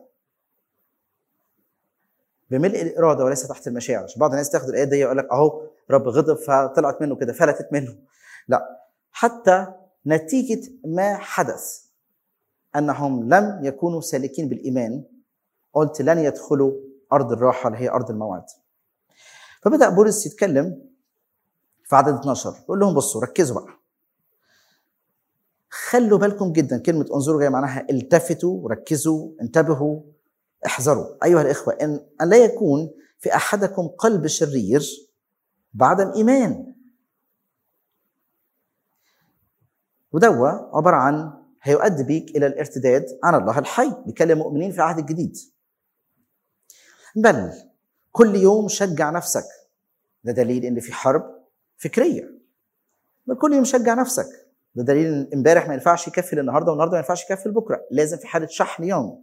بملء الاراده وليس تحت المشاعر بعض الناس تاخد الايه دي يقول لك اهو رب غضب فطلعت منه كده فلتت منه لا حتى نتيجه ما حدث انهم لم يكونوا سالكين بالايمان قلت لن يدخلوا ارض الراحه اللي هي ارض الموعد فبدا بولس يتكلم في عدد 12 يقول لهم بصوا ركزوا بقى خلوا بالكم جدا كلمه انظروا جايه معناها التفتوا ركزوا انتبهوا احذروا ايها الاخوه ان ان لا يكون في احدكم قلب شرير بعدم ايمان ودوا عباره عن هيؤدي بيك الى الارتداد عن الله الحي بيكلم مؤمنين في العهد الجديد بل كل يوم شجع نفسك ده دليل ان في حرب فكريه بل كل يوم شجع نفسك ده دليل ان امبارح ما ينفعش يكفي النهارده والنهارده ما ينفعش يكفي لبكره لازم في حاله شحن يومي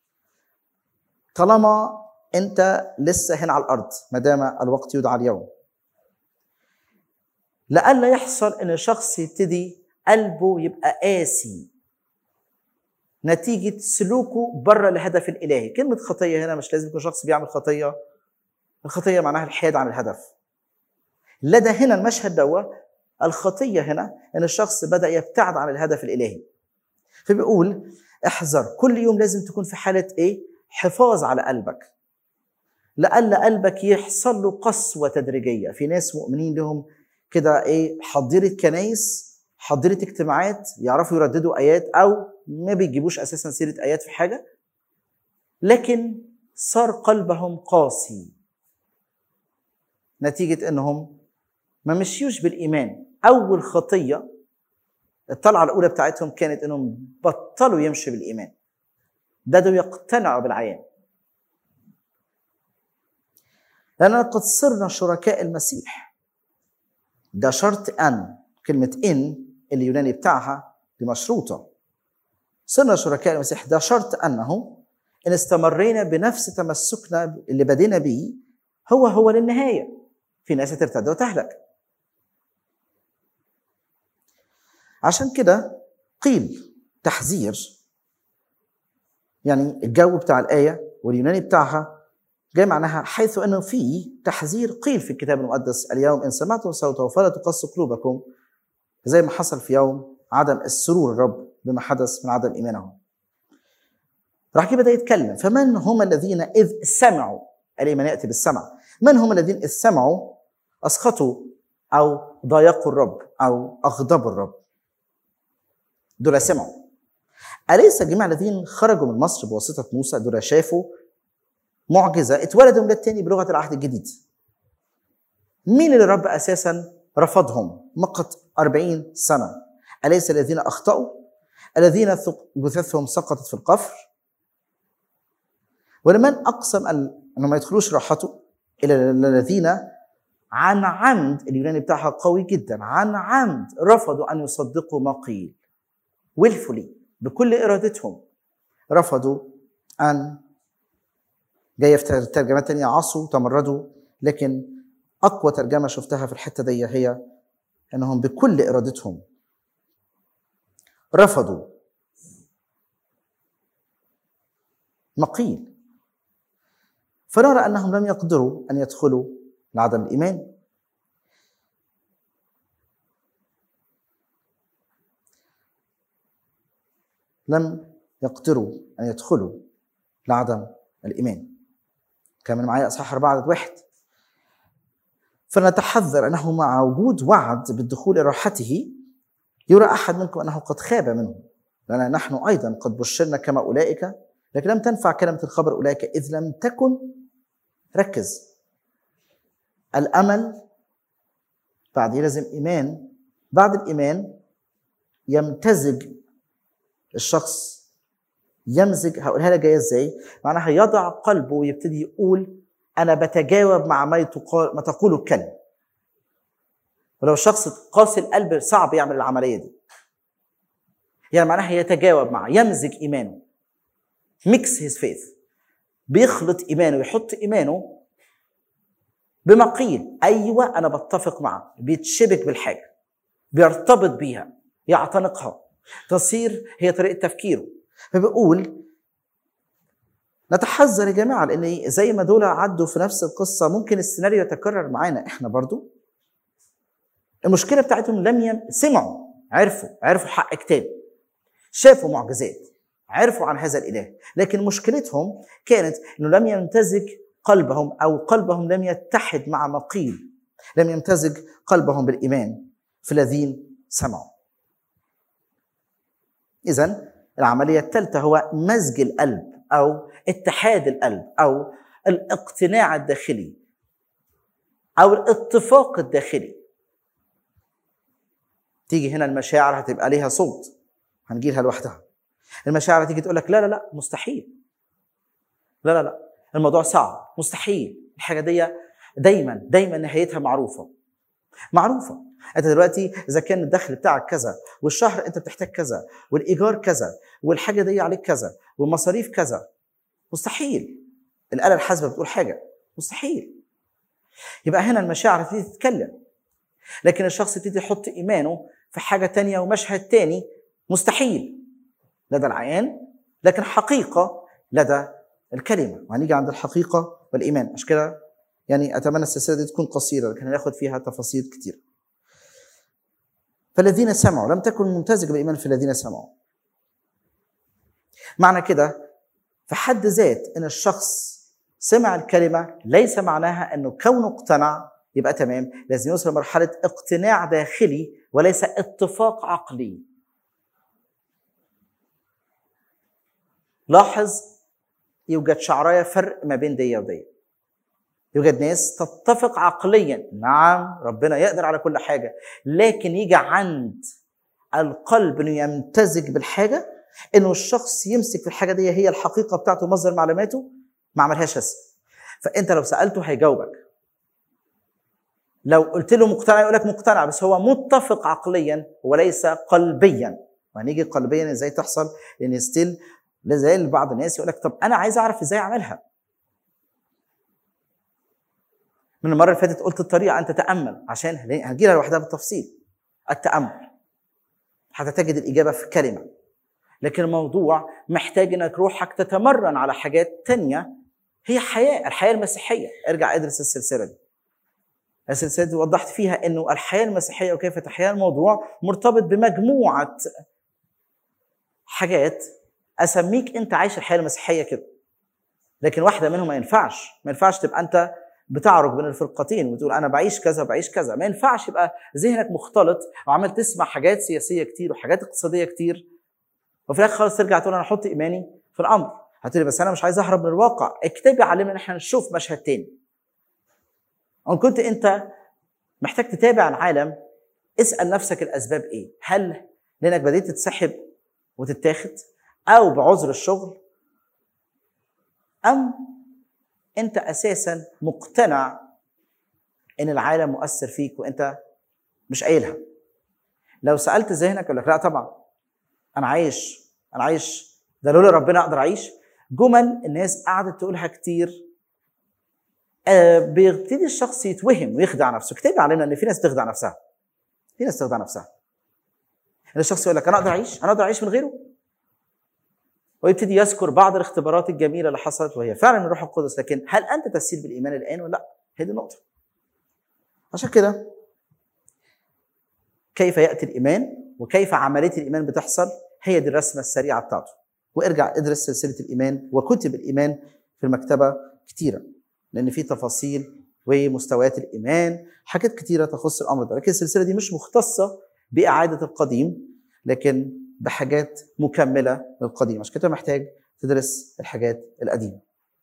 طالما انت لسه هنا على الارض ما دام الوقت يدعى اليوم لئلا يحصل ان شخص يبتدي قلبه يبقى قاسي نتيجة سلوكه بره الهدف الإلهي كلمة خطية هنا مش لازم يكون شخص بيعمل خطية الخطية معناها الحياد عن الهدف لدى هنا المشهد دوا الخطيه هنا ان الشخص بدا يبتعد عن الهدف الالهي فبيقول احذر كل يوم لازم تكون في حاله ايه حفاظ على قلبك لألا قلبك يحصل له قسوة تدريجية في ناس مؤمنين لهم كده ايه حضيرة كنايس حضيرة اجتماعات يعرفوا يرددوا آيات أو ما بيجيبوش أساسا سيرة آيات في حاجة لكن صار قلبهم قاسي نتيجة انهم ما مشيوش بالإيمان أول خطية الطلعة الأولى بتاعتهم كانت انهم بطلوا يمشوا بالإيمان بدأوا يقتنعوا بالعيان لأننا قد صرنا شركاء المسيح ده شرط أن كلمة إن اليوناني بتاعها دي مشروطة صرنا شركاء المسيح ده شرط أنه إن استمرينا بنفس تمسكنا اللي بدينا بيه هو هو للنهاية في ناس هترتد وتهلك عشان كده قيل تحذير يعني الجو بتاع الآية واليوناني بتاعها جاي معناها حيث انه في تحذير قيل في الكتاب المقدس اليوم ان سمعتم صوته فلا تقصوا قلوبكم زي ما حصل في يوم عدم السرور الرب بما حدث من عدم ايمانهم. راح كده بدا يتكلم فمن هم الذين اذ سمعوا الايمان ياتي بالسمع من هم الذين اذ سمعوا اسخطوا او ضايقوا الرب او اغضبوا الرب دول سمعوا أليس جميع الذين خرجوا من مصر بواسطة موسى دول شافوا معجزة اتولدوا من التاني بلغة العهد الجديد مين اللي الرب أساسا رفضهم مقت أربعين سنة أليس الذين أخطأوا الذين جثثهم سقطت في القفر ولمن أقسم أنهم ما يدخلوش راحته إلى الذين عن عمد اليوناني بتاعها قوي جدا عن عمد رفضوا أن يصدقوا ما قيل willfully بكل إرادتهم رفضوا أن جايه في ترجمات تانية عصوا تمردوا لكن اقوى ترجمه شفتها في الحته دي هي انهم بكل ارادتهم رفضوا ما قيل فنرى انهم لم يقدروا ان يدخلوا لعدم الايمان لم يقدروا ان يدخلوا لعدم الايمان كمان معايا اصحاح أربعة عدد واحد فنتحذر انه مع وجود وعد بالدخول الى راحته يرى احد منكم انه قد خاب منه لان نحن ايضا قد بشرنا كما اولئك لكن لم تنفع كلمه الخبر اولئك اذ لم تكن ركز الامل بعد لازم ايمان بعد الايمان يمتزج الشخص يمزج هقولها لك جايه ازاي؟ معناها يضع قلبه ويبتدي يقول انا بتجاوب مع ما تقال ما تقوله الكلمه. ولو الشخص قاسي القلب صعب يعمل العمليه دي. يعني معناها يتجاوب معه يمزج ايمانه. ميكس هيز فيث بيخلط ايمانه يحط ايمانه بما قيل ايوه انا بتفق معه بيتشبك بالحاجه بيرتبط بيها يعتنقها تصير هي طريقه تفكيره فبيقول نتحذر يا جماعه لان زي ما دول عدوا في نفس القصه ممكن السيناريو يتكرر معانا احنا برضو المشكله بتاعتهم لم يم... سمعوا عرفوا عرفوا حق كتاب شافوا معجزات عرفوا عن هذا الاله لكن مشكلتهم كانت انه لم يمتزج قلبهم او قلبهم لم يتحد مع ما قيل لم يمتزج قلبهم بالايمان في الذين سمعوا اذا العمليه الثالثه هو مزج القلب او اتحاد القلب او الاقتناع الداخلي او الاتفاق الداخلي تيجي هنا المشاعر هتبقى ليها صوت هنجيلها لوحدها المشاعر تيجي تقول لك لا لا لا مستحيل لا لا لا الموضوع صعب مستحيل الحاجه دي دايما دايما نهايتها معروفه معروفه انت دلوقتي اذا كان الدخل بتاعك كذا والشهر انت بتحتاج كذا والايجار كذا والحاجه دي عليك كذا والمصاريف كذا مستحيل الاله الحاسبه بتقول حاجه مستحيل يبقى هنا المشاعر تبتدي تتكلم لكن الشخص يبتدي يحط ايمانه في حاجه تانية ومشهد تاني مستحيل لدى العيان لكن حقيقه لدى الكلمه وهنيجي عند الحقيقه والايمان عشان كده يعني اتمنى السلسله دي تكون قصيره لكن هناخد فيها تفاصيل كتير فالذين سمعوا لم تكن ممتزجه بالايمان في الذين سمعوا معنى كده في حد ذات ان الشخص سمع الكلمه ليس معناها انه كونه اقتنع يبقى تمام لازم يوصل لمرحله اقتناع داخلي وليس اتفاق عقلي لاحظ يوجد شعرايه فرق ما بين دي ودي يوجد ناس تتفق عقليا نعم ربنا يقدر على كل حاجه لكن يجي عند القلب انه يمتزج بالحاجه انه الشخص يمسك في الحاجه دي هي الحقيقه بتاعته مصدر معلوماته ما عملهاش لسه فانت لو سالته هيجاوبك لو قلت له مقتنع يقول لك مقتنع بس هو متفق عقليا وليس قلبيا وهنيجي قلبيا ازاي تحصل لان ستيل زي بعض الناس يقول لك طب انا عايز اعرف ازاي اعملها من المره اللي فاتت قلت الطريقه ان تتامل عشان هنجي لها لوحدها بالتفصيل التامل حتى تجد الاجابه في كلمه لكن الموضوع محتاج انك روحك تتمرن على حاجات تانية هي حياه الحياه المسيحيه ارجع ادرس السلسله دي السلسله دي وضحت فيها انه الحياه المسيحيه وكيف تحيا الموضوع مرتبط بمجموعه حاجات اسميك انت عايش الحياه المسيحيه كده لكن واحده منهم ما ينفعش ما ينفعش تبقى انت بتعرج بين الفرقتين وتقول انا بعيش كذا بعيش كذا ما ينفعش يبقى ذهنك مختلط وعمال تسمع حاجات سياسيه كتير وحاجات اقتصاديه كتير وفي الاخر خالص ترجع تقول انا احط ايماني في الامر هتقولي بس انا مش عايز اهرب من الواقع الكتاب بيعلمنا ان احنا نشوف مشهد تاني ان كنت انت محتاج تتابع العالم اسال نفسك الاسباب ايه هل لانك بديت تتسحب وتتاخد او بعذر الشغل ام انت اساسا مقتنع ان العالم مؤثر فيك وانت مش قايلها لو سالت ذهنك يقول لك لا طبعا انا عايش انا عايش ده لولا ربنا اقدر اعيش جمل الناس قعدت تقولها كتير آه بيبتدي الشخص يتوهم ويخدع نفسه كتاب علينا ان في ناس تخدع نفسها في ناس تخدع نفسها ان الشخص يقول لك انا اقدر اعيش انا اقدر اعيش من غيره ويبتدي يذكر بعض الاختبارات الجميله اللي حصلت وهي فعلا من الروح القدس لكن هل انت تسير بالايمان الان ولا لا؟ هي دي النقطه. عشان كده كيف ياتي الايمان وكيف عمليه الايمان بتحصل هي دي الرسمه السريعه بتاعته. وارجع ادرس سلسله الايمان وكتب الايمان في المكتبه كتيره لان في تفاصيل ومستويات الايمان حاجات كتيره تخص الامر ده لكن السلسله دي مش مختصه باعاده القديم لكن بحاجات مكمله للقديم عشان كده محتاج تدرس الحاجات القديمه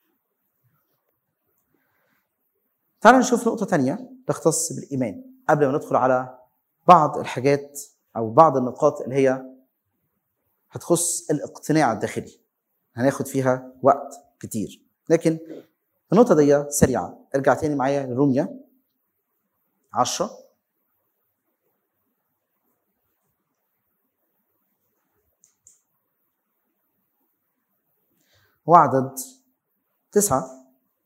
تعال نشوف نقطه تانية تختص بالايمان قبل ما ندخل على بعض الحاجات او بعض النقاط اللي هي هتخص الاقتناع الداخلي هناخد فيها وقت كتير لكن النقطه دي سريعه ارجع تاني معايا لروميا 10 وعدد تسعة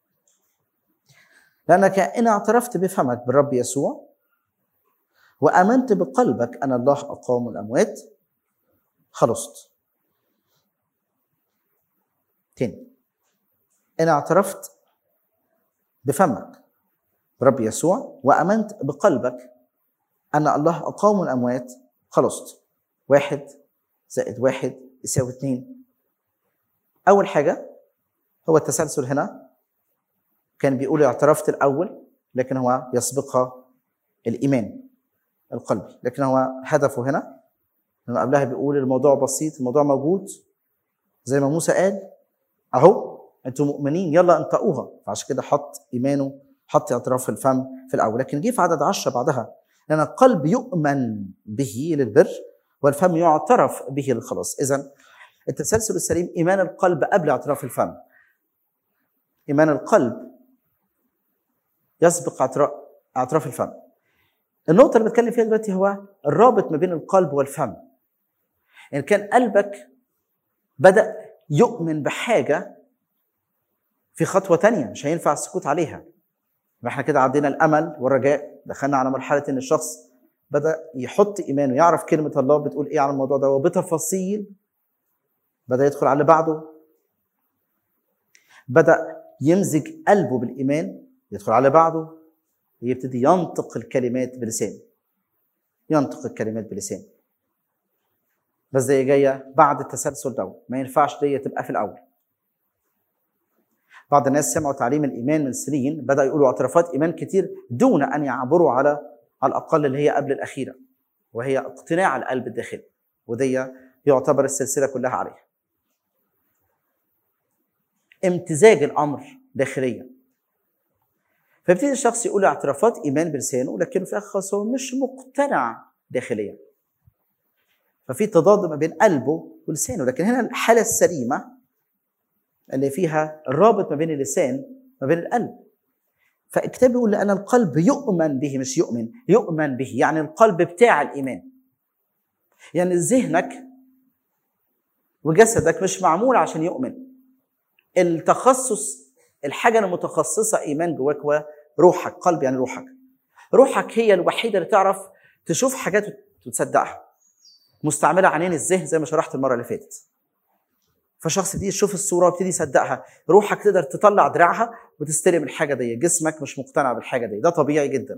لأنك إن اعترفت بفمك بالرب يسوع وآمنت بقلبك أن الله أقام الأموات خلصت تاني إن اعترفت بفمك برب يسوع وآمنت بقلبك أن الله أقام الأموات خلصت واحد زائد واحد يساوي اتنين أول حاجة هو التسلسل هنا كان بيقول اعترفت الأول لكن هو يسبقها الإيمان القلبي لكن هو هدفه هنا انه قبلها بيقول الموضوع بسيط الموضوع موجود زي ما موسى قال اهو انتم مؤمنين يلا انطقوها فعشان كده حط ايمانه حط اعتراف الفم في الاول لكن جه في عدد عشرة بعدها لان القلب يؤمن به للبر والفم يعترف به للخلاص اذا التسلسل السليم ايمان القلب قبل اعتراف الفم ايمان القلب يسبق اعتراف اعتراف الفم النقطة اللي بتكلم فيها دلوقتي هو الرابط ما بين القلب والفم. إن كان قلبك بدأ يؤمن بحاجة في خطوة تانية مش هينفع السكوت عليها. احنا كده عدينا الأمل والرجاء دخلنا على مرحلة إن الشخص بدأ يحط إيمانه يعرف كلمة الله بتقول إيه عن الموضوع ده وبتفاصيل بدأ يدخل على اللي بعده بدأ يمزج قلبه بالإيمان يدخل على بعضه يبتدي ينطق الكلمات بلسانه ينطق الكلمات بلسانه بس دي جايه بعد التسلسل ده ما ينفعش دي تبقى في الاول بعض الناس سمعوا تعليم الايمان من سنين بدا يقولوا اعترافات ايمان كتير دون ان يعبروا على على الاقل اللي هي قبل الاخيره وهي اقتناع القلب الداخلي ودي يعتبر السلسله كلها عليها امتزاج الامر داخليا فيبتدي الشخص يقول اعترافات ايمان بلسانه لكنه في الاخر خالص هو مش مقتنع داخليا ففي تضاد ما بين قلبه ولسانه لكن هنا الحاله السليمه اللي فيها الرابط ما بين اللسان ما بين القلب فالكتاب بيقول لان القلب يؤمن به مش يؤمن يؤمن به يعني القلب بتاع الايمان يعني ذهنك وجسدك مش معمول عشان يؤمن التخصص الحاجه المتخصصه ايمان جواك هو روحك قلب يعني روحك روحك هي الوحيده اللي تعرف تشوف حاجات وتصدقها مستعمله عينين الذهن زي ما شرحت المره اللي فاتت فشخص يبتدي يشوف الصوره ويبتدي يصدقها روحك تقدر تطلع دراعها وتستلم الحاجه دي جسمك مش مقتنع بالحاجه دي ده طبيعي جدا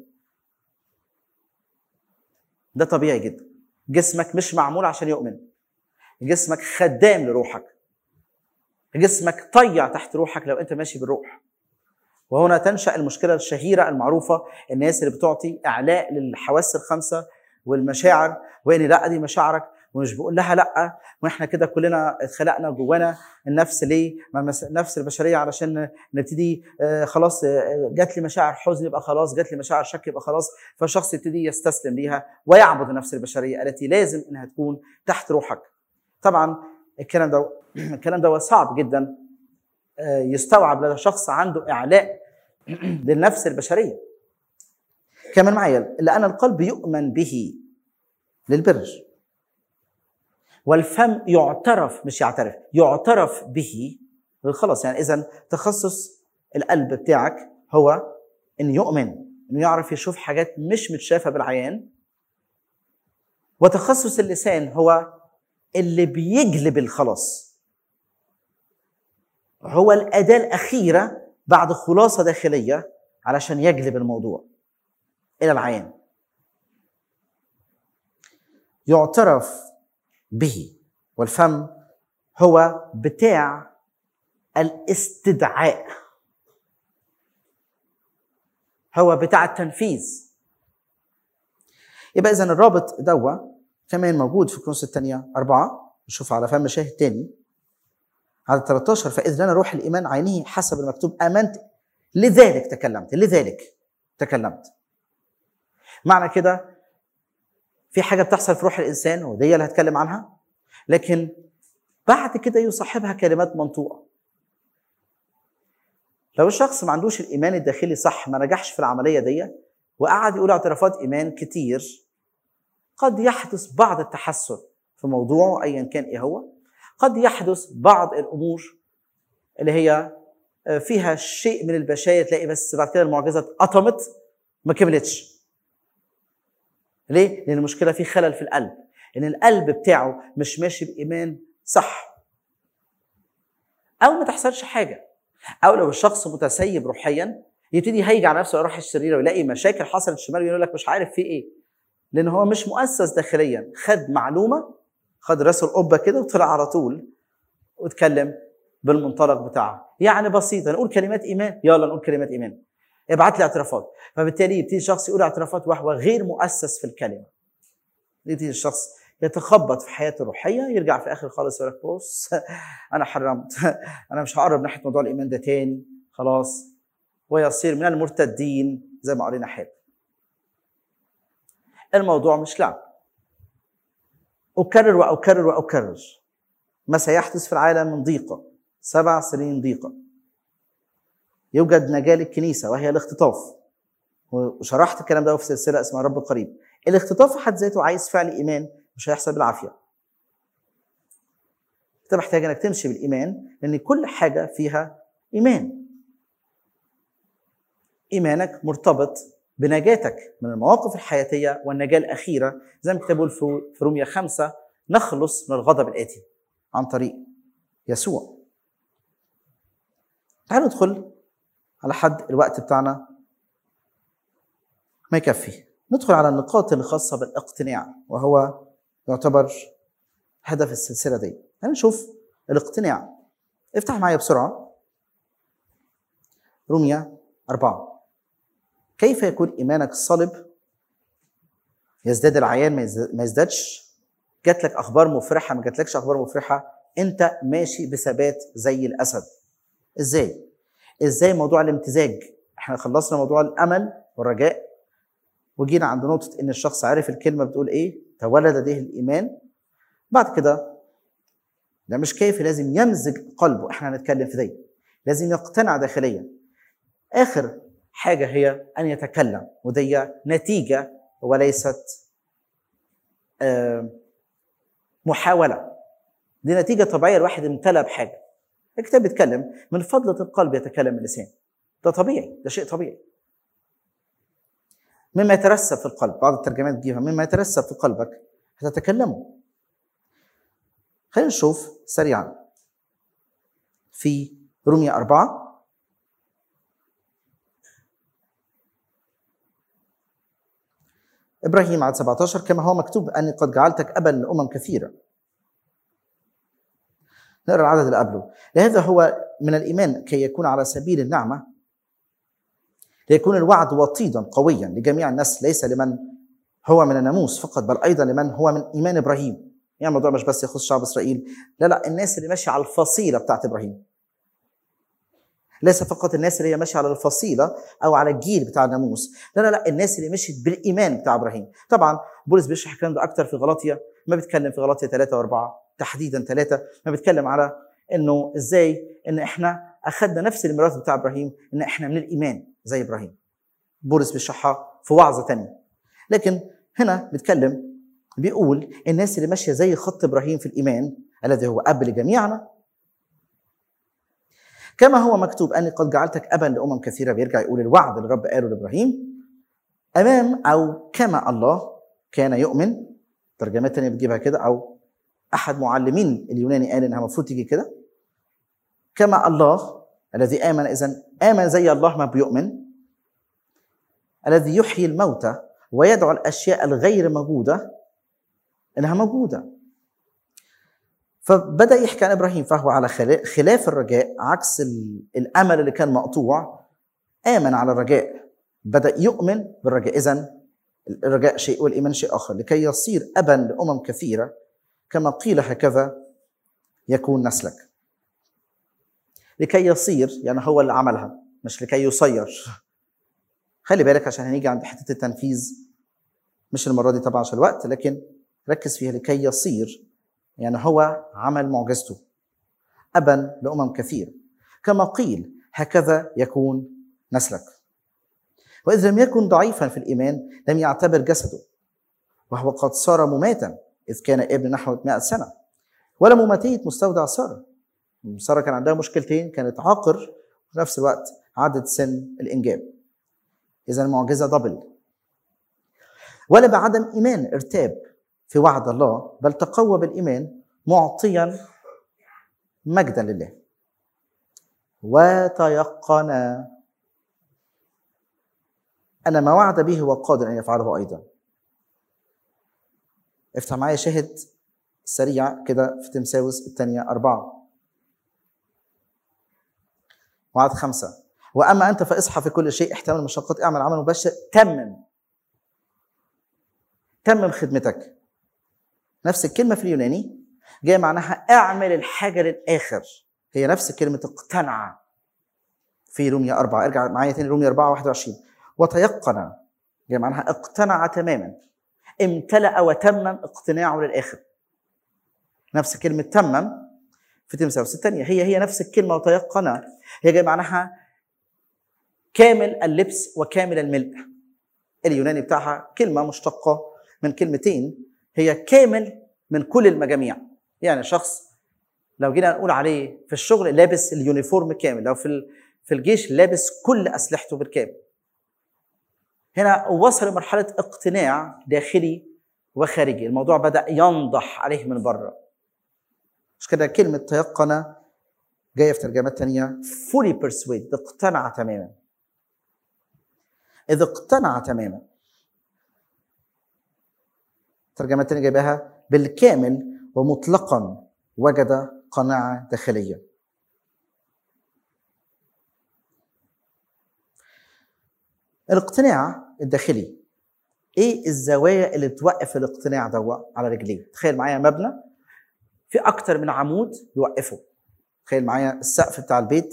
ده طبيعي جدا جسمك مش معمول عشان يؤمن جسمك خدام لروحك جسمك طيع تحت روحك لو انت ماشي بالروح وهنا تنشا المشكله الشهيره المعروفه الناس اللي بتعطي اعلاء للحواس الخمسه والمشاعر وان لا دي مشاعرك ومش بقول لها لا واحنا كده كلنا اتخلقنا جوانا النفس ليه؟ ما المس- النفس البشريه علشان نبتدي آه، خلاص آه، جات لي مشاعر حزن يبقى خلاص جات لي مشاعر شك يبقى خلاص فالشخص يبتدي يستسلم ليها ويعبد النفس البشريه التي لازم انها تكون تحت روحك. طبعا الكلام ده الكلام ده صعب جدا آه، يستوعب لدى شخص عنده اعلاء للنفس البشريه. كمان معايا لان القلب يؤمن به للبر والفم يعترف مش يعترف يعترف به خلاص يعني اذا تخصص القلب بتاعك هو انه يؤمن انه يعرف يشوف حاجات مش متشافه بالعيان وتخصص اللسان هو اللي بيجلب الخلاص هو الاداه الاخيره بعد خلاصه داخليه علشان يجلب الموضوع الى العيان يعترف به والفم هو بتاع الاستدعاء هو بتاع التنفيذ يبقى اذا الرابط دوا كمان موجود في كرونس الثانية أربعة نشوف على فم شاهد تاني على 13 فإذ لنا روح الإيمان عينه حسب المكتوب آمنت لذلك تكلمت لذلك تكلمت معنى كده في حاجه بتحصل في روح الانسان ودي اللي هتكلم عنها لكن بعد كده يصاحبها كلمات منطوقه لو الشخص ما عندوش الايمان الداخلي صح ما نجحش في العمليه دي وقعد يقول اعترافات ايمان كتير قد يحدث بعض التحسن في موضوعه ايا كان ايه هو قد يحدث بعض الامور اللي هي فيها شيء من البشايه تلاقي بس بعد كده المعجزه اتقطمت ما كملتش ليه؟ لأن المشكلة في خلل في القلب، إن القلب بتاعه مش ماشي بإيمان صح. أو ما تحصلش حاجة. أو لو الشخص متسيب روحيا يبتدي يهيج على نفسه الروح الشريرة ويلاقي مشاكل حصلت شمال ويقول لك مش عارف في إيه. لأن هو مش مؤسس داخليا، خد معلومة خد راس القبة كده وطلع على طول واتكلم بالمنطلق بتاعه. يعني بسيطة نقول كلمات إيمان، يلا نقول كلمات إيمان. ابعت لي اعترافات فبالتالي يبتدي الشخص يقول اعترافات وهو غير مؤسس في الكلمه يبتدي الشخص يتخبط في حياته الروحيه يرجع في اخر خالص يقول لك بص انا حرمت انا مش هقرب ناحيه موضوع الايمان ده تاني خلاص ويصير من المرتدين زي ما قرينا حال الموضوع مش لعب اكرر واكرر واكرر ما سيحدث في العالم من ضيقه سبع سنين ضيقه يوجد نجاة للكنيسة وهي الاختطاف وشرحت الكلام ده في سلسلة اسمها رب قريب الاختطاف في حد ذاته عايز فعل إيمان مش هيحصل بالعافية أنت محتاج إنك تمشي بالإيمان لأن كل حاجة فيها إيمان إيمانك مرتبط بنجاتك من المواقف الحياتية والنجاة الأخيرة زي ما الكتاب بيقول في رومية خمسة نخلص من الغضب الآتي عن طريق يسوع تعالوا ندخل على حد الوقت بتاعنا ما يكفي ندخل على النقاط الخاصة بالاقتناع وهو يعتبر هدف السلسلة دي خلينا نشوف الاقتناع افتح معايا بسرعة روميا أربعة كيف يكون إيمانك صلب يزداد العيان ما يزد- ما يزدادش جات لك أخبار مفرحة ما جاتلكش أخبار مفرحة أنت ماشي بثبات زي الأسد إزاي؟ إزاي موضوع الامتزاج احنا خلصنا موضوع الأمل والرجاء وجينا عند نقطة إن الشخص عارف الكلمة بتقول إيه تولد لديه الإيمان بعد كده ده مش كيف لازم يمزج قلبه احنا هنتكلم في دي لازم يقتنع داخليا اخر حاجه هي ان يتكلم ودي نتيجه وليست آه، محاوله دي نتيجه طبيعيه الواحد امتلأ بحاجه الكتاب بيتكلم من فضله القلب يتكلم اللسان ده طبيعي ده شيء طبيعي مما يترسب في القلب بعض الترجمات تجيبها مما يترسب في قلبك هتتكلمه خلينا نشوف سريعا في رومية أربعة إبراهيم عدد 17 كما هو مكتوب أني قد جعلتك أبا لأمم كثيرة نقرأ العدد اللي قبله لهذا هو من الإيمان كي يكون على سبيل النعمة ليكون الوعد وطيدا قويا لجميع الناس ليس لمن هو من الناموس فقط بل أيضا لمن هو من إيمان إبراهيم يعني الموضوع مش بس يخص شعب اسرائيل لا لا الناس اللي ماشيه على الفصيله بتاعت ابراهيم ليس فقط الناس اللي هي ماشيه على الفصيله او على الجيل بتاع الناموس لا لا لا الناس اللي مشيت بالايمان بتاع ابراهيم طبعا بولس بيشرح الكلام ده اكتر في غلاطيا ما بيتكلم في غلاطيا ثلاثة وأربعة تحديدا ثلاثة ما بيتكلم على انه ازاي ان احنا اخذنا نفس الميراث بتاع ابراهيم ان احنا من الايمان زي ابراهيم بولس بيشرحها في وعظه تانية لكن هنا بيتكلم بيقول الناس اللي ماشيه زي خط ابراهيم في الايمان الذي هو اب لجميعنا كما هو مكتوب اني قد جعلتك ابا لامم كثيره بيرجع يقول الوعد اللي الرب قاله لابراهيم امام او كما الله كان يؤمن ترجمات تانية بتجيبها كده او احد معلمين اليوناني قال انها المفروض تيجي كده كما الله الذي امن اذا امن زي الله ما بيؤمن الذي يحيي الموتى ويدعو الاشياء الغير موجوده انها موجوده فبدا يحكي عن ابراهيم فهو على خلا- خلاف الرجاء عكس ال- الامل اللي كان مقطوع امن على الرجاء بدا يؤمن بالرجاء اذا الرجاء شيء والايمان شيء اخر لكي يصير ابا لامم كثيره كما قيل هكذا يكون نسلك لكي يصير يعني هو اللي عملها مش لكي يصير خلي بالك عشان هنيجي عند حته التنفيذ مش المره دي طبعا عشان الوقت لكن ركز فيها لكي يصير يعني هو عمل معجزته ابا لامم كثير كما قيل هكذا يكون نسلك واذا لم يكن ضعيفا في الايمان لم يعتبر جسده وهو قد صار مماتا اذ كان ابن نحو 100 سنه ولا مماتيه مستودع ساره ساره كان عندها مشكلتين كانت عاقر وفي نفس الوقت عدت سن الانجاب اذا المعجزه دبل ولا بعدم ايمان ارتاب في وعد الله بل تقوى بالايمان معطيا مجدا لله وتيقن ان ما وعد به هو قادر ان يفعله ايضا افتح معايا شاهد سريع كده في تمساوس الثانية أربعة وعد خمسة وأما أنت فاصحى في كل شيء احتمل المشقات اعمل عمل مباشر تمم تمم خدمتك نفس الكلمة في اليوناني جاي معناها اعمل الحاجة للآخر هي نفس كلمة اقتنع في رومية أربعة ارجع معايا تاني رومية أربعة 21 وتيقن جاي معناها اقتنع تماما امتلأ وتمم اقتناعه للآخر نفس كلمة تمم في تمساوس الثانية هي هي نفس الكلمة وتيقن هي جاي معناها كامل اللبس وكامل الملء اليوناني بتاعها كلمة مشتقة من كلمتين هي كامل من كل المجاميع يعني شخص لو جينا نقول عليه في الشغل لابس اليونيفورم كامل لو في في الجيش لابس كل اسلحته بالكامل هنا وصل لمرحله اقتناع داخلي وخارجي الموضوع بدا ينضح عليه من بره مش كده كلمه تيقن جايه في ترجمات تانية fully persuaded اقتنع تماما اذا اقتنع تماما ترجمات تانية جايباها بالكامل ومطلقا وجد قناعه داخليه الاقتناع الداخلي ايه الزوايا اللي بتوقف الاقتناع ده على رجليه تخيل معايا مبنى في اكتر من عمود يوقفه تخيل معايا السقف بتاع البيت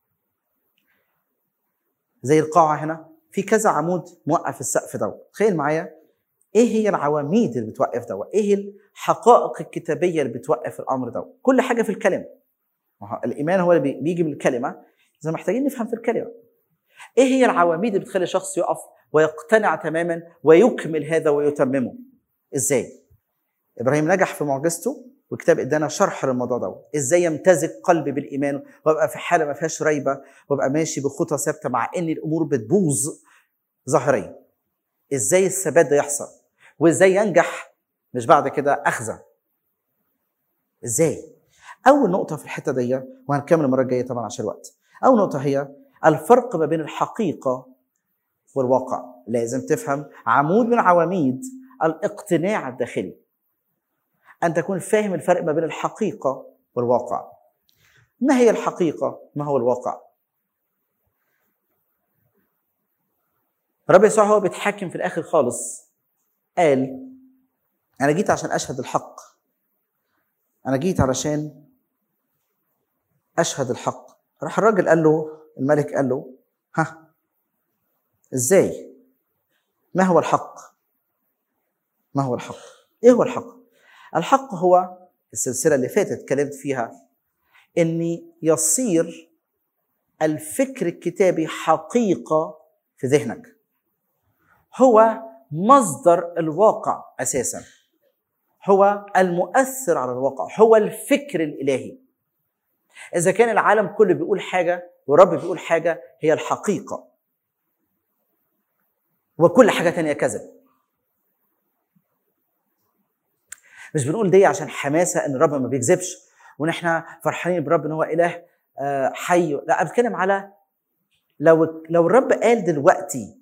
زي القاعه هنا في كذا عمود موقف السقف ده تخيل معايا ايه هي العواميد اللي بتوقف ده ايه الحقائق الكتابيه اللي بتوقف الامر ده كل حاجه في الكلمه ما هو الايمان هو اللي بي- بيجي من الكلمه اذا محتاجين نفهم في الكلمه ايه هي العواميد اللي بتخلي شخص يقف ويقتنع تماما ويكمل هذا ويتممه ازاي ابراهيم نجح في معجزته والكتاب ادانا شرح للموضوع ده ازاي يمتزج قلبي بالايمان وابقى في حاله ما فيهاش ريبه وابقى ماشي بخطى ثابته مع ان الامور بتبوظ ظاهريا ازاي الثبات ده يحصل وازاي ينجح مش بعد كده اخذه ازاي اول نقطه في الحته دي وهنكمل المره الجايه طبعا عشان الوقت اول نقطه هي الفرق ما بين الحقيقه والواقع لازم تفهم عمود من عواميد الاقتناع الداخلي ان تكون فاهم الفرق ما بين الحقيقه والواقع ما هي الحقيقه ما هو الواقع رب يسوع هو بيتحكم في الاخر خالص قال انا جيت عشان اشهد الحق انا جيت علشان اشهد الحق راح الراجل قال له الملك قال له ها ازاي ما هو الحق ما هو الحق ايه هو الحق الحق هو السلسله اللي فاتت اتكلمت فيها ان يصير الفكر الكتابي حقيقه في ذهنك هو مصدر الواقع اساسا هو المؤثر على الواقع هو الفكر الالهي اذا كان العالم كله بيقول حاجه ورب بيقول حاجه هي الحقيقه وكل حاجه تانية كذب مش بنقول دي عشان حماسه ان الرب ما بيكذبش وان احنا فرحانين برب ان هو اله آه، حي لا أنا بتكلم على لو لو الرب قال دلوقتي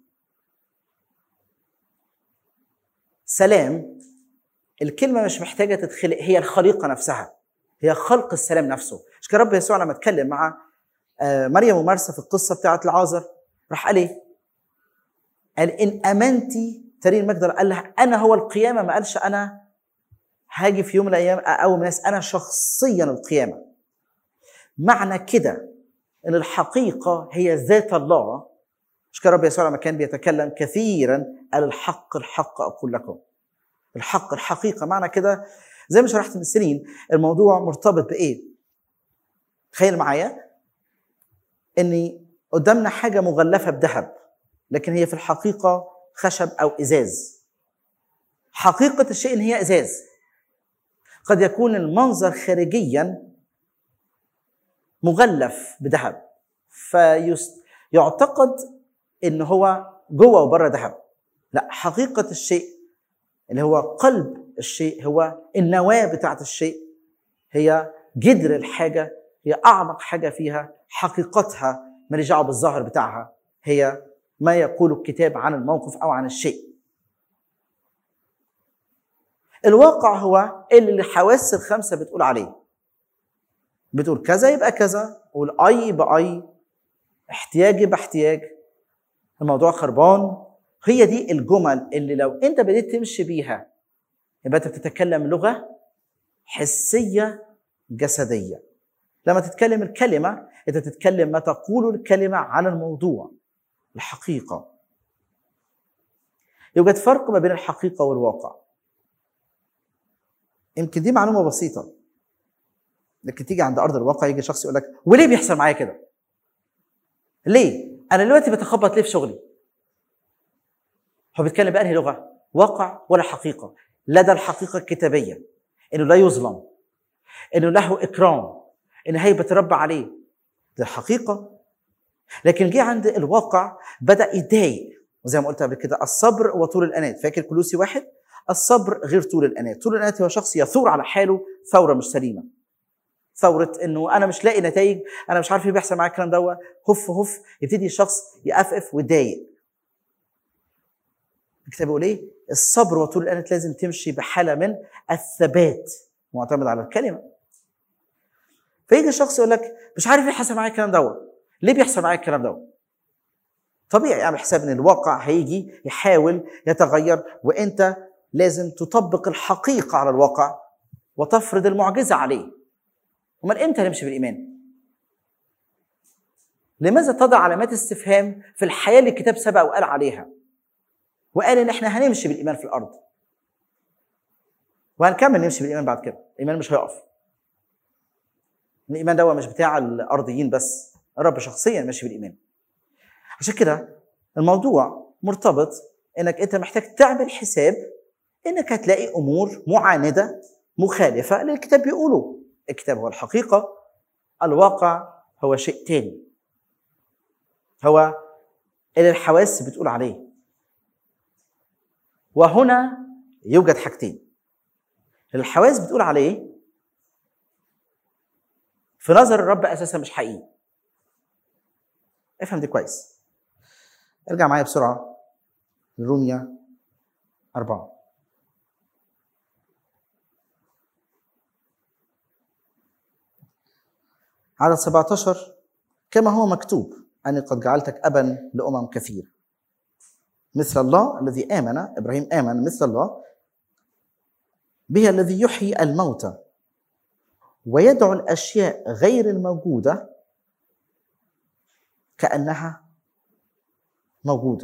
سلام الكلمه مش محتاجه تتخلق هي الخليقه نفسها هي خلق السلام نفسه مش كان رب يسوع لما اتكلم مع آه، مريم ومرسى في القصه بتاعت العازر راح قال ايه؟ قال ان امنتي ترين المجد قال لها انا هو القيامه ما قالش انا هاجي في يوم من الايام اقوم الناس انا شخصيا القيامه معنى كده ان الحقيقه هي ذات الله مش كان رب يسوع لما كان بيتكلم كثيرا قال الحق الحق اقول لكم الحق الحقيقه معنى كده زي ما شرحت من سنين الموضوع مرتبط بايه تخيل معايا ان قدامنا حاجه مغلفه بذهب لكن هي في الحقيقه خشب او ازاز حقيقه الشيء ان هي ازاز قد يكون المنظر خارجيا مغلف بذهب فيعتقد ان هو جوه وبره ذهب لا حقيقه الشيء اللي هو قلب الشيء هو النواه بتاعت الشيء هي جذر الحاجه هي اعمق حاجه فيها حقيقتها ماليش دعوه بالظاهر بتاعها هي ما يقول الكتاب عن الموقف او عن الشيء الواقع هو اللي الحواس الخمسه بتقول عليه بتقول كذا يبقى كذا والاي يبقى اي احتياج يبقى احتياج الموضوع خربان هي دي الجمل اللي لو انت بديت تمشي بيها يبقى انت بتتكلم لغه حسيه جسديه لما تتكلم الكلمه انت تتكلم ما تقول الكلمه عن الموضوع الحقيقه يوجد فرق ما بين الحقيقه والواقع يمكن دي معلومه بسيطه لكن تيجي عند ارض الواقع يجي شخص يقول لك وليه بيحصل معايا كده؟ ليه؟ انا دلوقتي بتخبط ليه في شغلي؟ هو بيتكلم بأنهي لغه؟ واقع ولا حقيقه؟ لدى الحقيقه الكتابيه انه لا يظلم انه له اكرام ان هيبه الرب عليه دي الحقيقه لكن جه عند الواقع بدا يتضايق وزي ما قلت قبل كده الصبر وطول الانات فاكر كلوسي واحد الصبر غير طول الانات طول الانات هو شخص يثور على حاله ثوره مش سليمه ثوره انه انا مش لاقي نتائج انا مش عارف ايه بيحصل معايا الكلام دوت هف هف يبتدي الشخص يقفقف ويتضايق الكتاب بيقول ايه الصبر وطول الانات لازم تمشي بحاله من الثبات معتمد على الكلمه فيجي الشخص يقول لك مش عارف ايه حصل معايا الكلام دوت ليه بيحصل معايا الكلام دوت طبيعي اعمل حساب ان الواقع هيجي يحاول يتغير وانت لازم تطبق الحقيقه على الواقع وتفرض المعجزه عليه امال امتى نمشي بالايمان لماذا تضع علامات استفهام في الحياه اللي الكتاب سبق وقال عليها وقال ان احنا هنمشي بالايمان في الارض وهنكمل نمشي بالايمان بعد كده الايمان مش هيقف الايمان ده مش بتاع الارضيين بس الرب شخصيا ماشي بالايمان عشان كده الموضوع مرتبط انك انت محتاج تعمل حساب انك هتلاقي امور معانده مخالفه للكتاب بيقوله الكتاب هو الحقيقه الواقع هو شيء تاني هو اللي الحواس بتقول عليه وهنا يوجد حاجتين الحواس بتقول عليه في نظر الرب اساسا مش حقيقي افهم دي كويس ارجع معايا بسرعه لروميا أربعة عدد 17 كما هو مكتوب أني قد جعلتك أبا لأمم كثيرة مثل الله الذي آمن إبراهيم آمن مثل الله به الذي يحيي الموتى ويدعو الأشياء غير الموجودة كأنها موجودة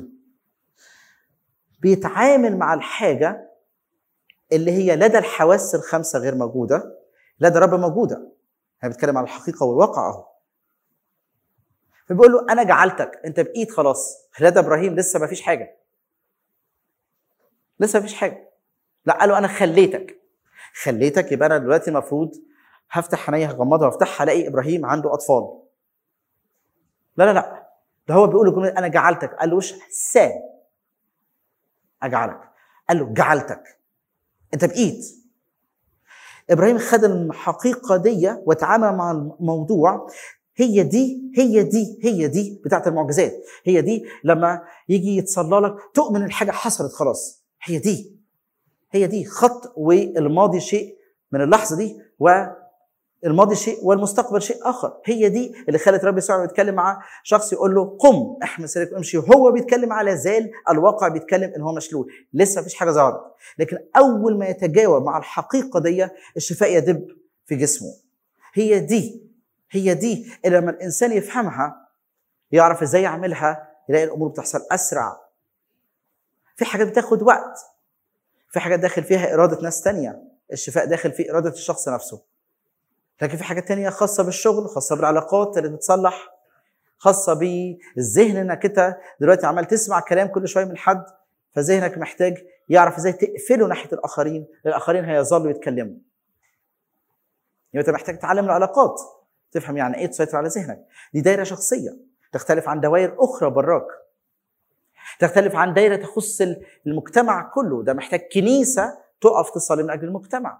بيتعامل مع الحاجة اللي هي لدى الحواس الخمسة غير موجودة لدى الرب موجودة احنا بنتكلم على الحقيقة والواقع أهو فبيقول له أنا جعلتك أنت بإيد خلاص لدى إبراهيم لسه ما فيش حاجة لسه ما فيش حاجة لا قال له أنا خليتك خليتك يبقى أنا دلوقتي المفروض هفتح عينيا هغمضها وافتحها الاقي ابراهيم عنده اطفال لا لا لا ده هو بيقول الجمله انا جعلتك قال له وش سام اجعلك قال له جعلتك انت بايد ابراهيم خد الحقيقه دي وتعامل مع الموضوع هي دي هي دي هي دي بتاعت المعجزات هي دي لما يجي يتصلى لك تؤمن الحاجه حصلت خلاص هي دي هي دي خط والماضي شيء من اللحظه دي والماضي شيء والمستقبل شيء اخر هي دي اللي خلت رب يسوع يتكلم مع شخص يقول له قم احمل سريرك وامشي وهو بيتكلم على زال الواقع بيتكلم ان هو مشلول لسه مفيش حاجه ظهرت لكن اول ما يتجاوب مع الحقيقه دي الشفاء يدب في جسمه هي دي هي دي اللي لما الانسان يفهمها يعرف ازاي يعملها يلاقي الامور بتحصل اسرع في حاجات بتاخد وقت في حاجات داخل فيها اراده ناس تانية الشفاء داخل فيه اراده الشخص نفسه لكن في حاجات تانية خاصة بالشغل خاصة بالعلاقات اللي تتصلح خاصة بالذهن انك انت دلوقتي عمال تسمع كلام كل شوية من حد فذهنك محتاج يعرف ازاي تقفله ناحية الآخرين الآخرين هيظلوا يتكلموا يبقى انت محتاج تتعلم العلاقات تفهم يعني ايه تسيطر على ذهنك دي دايرة شخصية تختلف عن دوائر أخرى براك تختلف عن دايرة تخص المجتمع كله ده محتاج كنيسة تقف تصلي من أجل المجتمع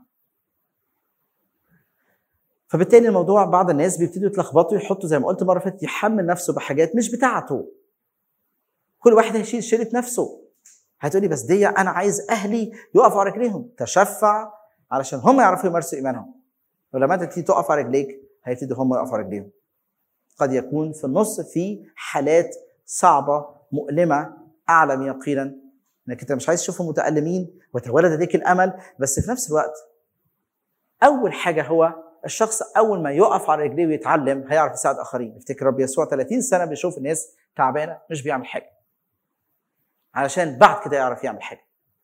فبالتالي الموضوع بعض الناس بيبتدوا يتلخبطوا يحطوا زي ما قلت مره فاتت يحمل نفسه بحاجات مش بتاعته كل واحد هيشيل شيله نفسه هتقولي بس دي انا عايز اهلي يقفوا على رجليهم تشفع علشان هم يعرفوا يمارسوا ايمانهم ولما انت تيجي تقف على رجليك هيبتدوا هم يقفوا على رجليهم قد يكون في النص في حالات صعبه مؤلمه اعلم يقينا انك انت مش عايز تشوفهم متالمين وتولد لديك الامل بس في نفس الوقت اول حاجه هو الشخص اول ما يقف على رجليه ويتعلم هيعرف يساعد اخرين افتكر رب يسوع 30 سنه بيشوف الناس تعبانه مش بيعمل حاجه علشان بعد كده يعرف يعمل حاجه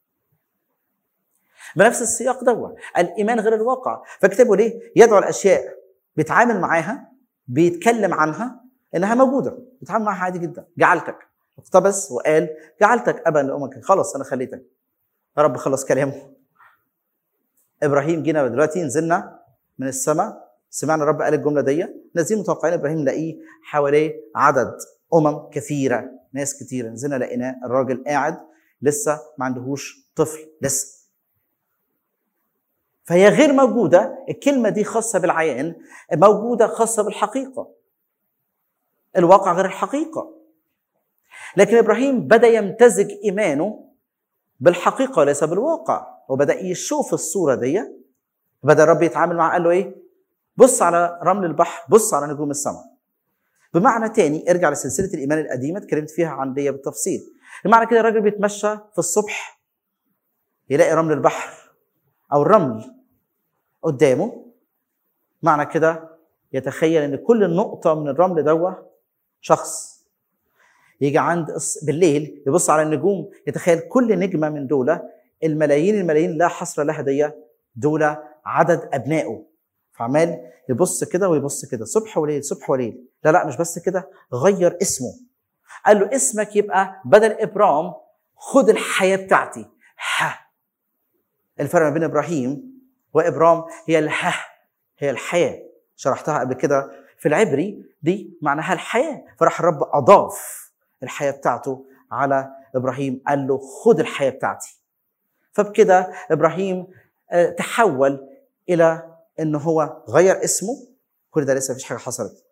بنفس السياق دوت الايمان غير الواقع فكتبوا ليه يدعو الاشياء بيتعامل معاها بيتكلم عنها انها موجوده بيتعامل معاها عادي جدا جعلتك اقتبس وقال جعلتك ابا لامك خلاص انا خليتك يا رب خلص كلامه ابراهيم جينا دلوقتي نزلنا من السماء سمعنا الرب قال الجمله دي نازلين متوقعين ابراهيم نلاقيه حواليه عدد امم كثيره ناس كثيره نزلنا لقيناه الراجل قاعد لسه ما عندهوش طفل لسه فهي غير موجوده الكلمه دي خاصه بالعيان موجوده خاصه بالحقيقه الواقع غير الحقيقه لكن ابراهيم بدا يمتزج ايمانه بالحقيقه وليس بالواقع وبدا يشوف الصوره دي بدا الرب يتعامل معاه قال له ايه بص على رمل البحر بص على نجوم السماء بمعنى تاني ارجع لسلسله الايمان القديمه اتكلمت فيها عن دي بالتفصيل بمعنى كده الراجل بيتمشى في الصبح يلاقي رمل البحر او الرمل قدامه معنى كده يتخيل ان كل نقطه من الرمل دوه شخص يجي عند الص- بالليل يبص على النجوم يتخيل كل نجمه من دول الملايين الملايين لا حصر لها دي دول عدد ابنائه فعمال يبص كده ويبص كده صبح وليل صبح وليل لا لا مش بس كده غير اسمه قال له اسمك يبقى بدل ابرام خد الحياه بتاعتي ها الفرق ما بين ابراهيم وابرام هي الها هي الحياه شرحتها قبل كده في العبري دي معناها الحياه فراح الرب اضاف الحياه بتاعته على ابراهيم قال له خد الحياه بتاعتي فبكده ابراهيم آه، تحول الى ان هو غير اسمه كل ده لسه مفيش حاجه حصلت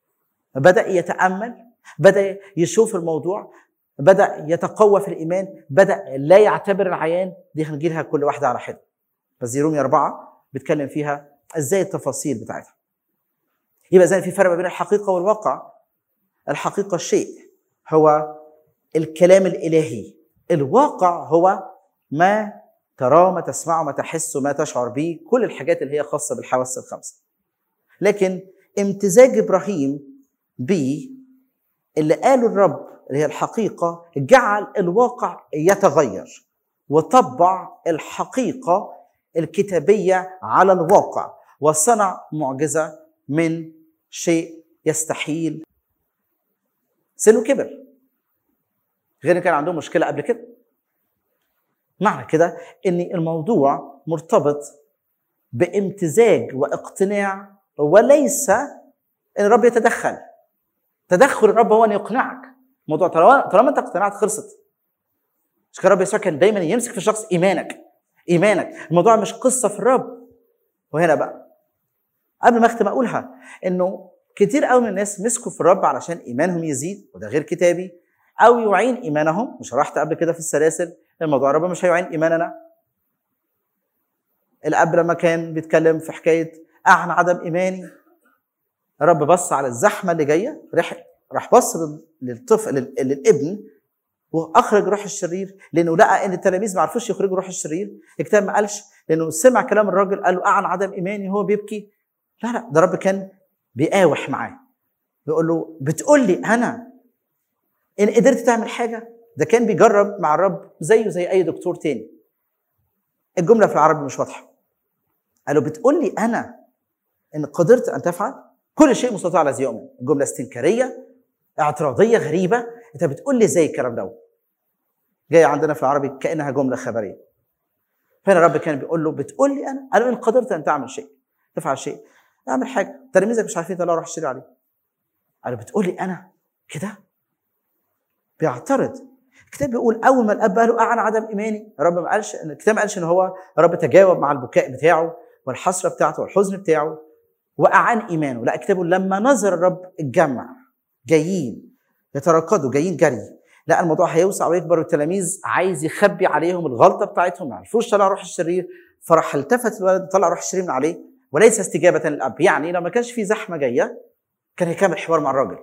بدا يتامل بدا يشوف الموضوع بدا يتقوى في الايمان بدا لا يعتبر العيان دي هنجي لها كل واحده على حده بس دي رومية أربعة بيتكلم فيها ازاي التفاصيل بتاعتها يبقى زي في فرق ما بين الحقيقه والواقع الحقيقه شيء هو الكلام الالهي الواقع هو ما تراه ما تسمعه ما تحسه ما تشعر به كل الحاجات اللي هي خاصه بالحواس الخمسه لكن امتزاج ابراهيم ب اللي قاله الرب اللي هي الحقيقه جعل الواقع يتغير وطبع الحقيقه الكتابيه على الواقع وصنع معجزه من شيء يستحيل سنه كبر غير إن كان عندهم مشكله قبل كده معنى كده ان الموضوع مرتبط بامتزاج واقتناع وليس ان الرب يتدخل تدخل الرب هو ان يقنعك الموضوع طالما طالما انت اقتنعت خلصت مش كده الرب يسوع كان دايما يمسك في الشخص ايمانك ايمانك الموضوع مش قصه في الرب وهنا بقى قبل ما اختم اقولها انه كتير قوي من الناس مسكوا في الرب علشان ايمانهم يزيد وده غير كتابي او يعين ايمانهم وشرحت قبل كده في السلاسل الموضوع الرب مش هيعين ايماننا الاب لما كان بيتكلم في حكايه اعن عدم ايماني الرب بص على الزحمه اللي جايه راح راح بص لل- للطفل لل- للابن واخرج روح الشرير لانه لقى ان التلاميذ ما عرفوش يخرجوا روح الشرير الكتاب ما قالش لانه سمع كلام الراجل قال له اعن عدم ايماني هو بيبكي لا لا ده الرب كان بيقاوح معاه بيقول له بتقول لي انا ان قدرت تعمل حاجه ده كان بيجرب مع الرب زيه زي اي دكتور تاني الجمله في العربي مش واضحه قال له بتقول لي انا ان قدرت ان تفعل كل شيء مستطاع الذي يؤمن جمله استنكاريه اعتراضيه غريبه انت بتقول لي ازاي الكلام ده جاي عندنا في العربي كانها جمله خبريه فهنا الرب كان بيقول له بتقول لي انا قال له ان قدرت ان تعمل شيء تفعل شيء اعمل حاجه تلاميذك مش عارفين يطلعوا روح الشرير عليه قال له بتقول لي انا كده بيعترض الكتاب بيقول اول ما الاب قال له اعن عدم ايماني الرب ما قالش ان الكتاب ما قالش ان هو الرب تجاوب مع البكاء بتاعه والحسره بتاعته والحزن بتاعه واعان ايمانه لا الكتاب بيقول لما نظر الرب الجمع جايين يتركضوا جايين جري لا الموضوع هيوسع ويكبر والتلاميذ عايز يخبي عليهم الغلطه بتاعتهم ما عرفوش طلع روح الشرير فراح التفت الولد طلع روح الشرير من عليه وليس استجابه للاب يعني لو ما كانش في زحمه جايه كان هيكمل حوار مع الراجل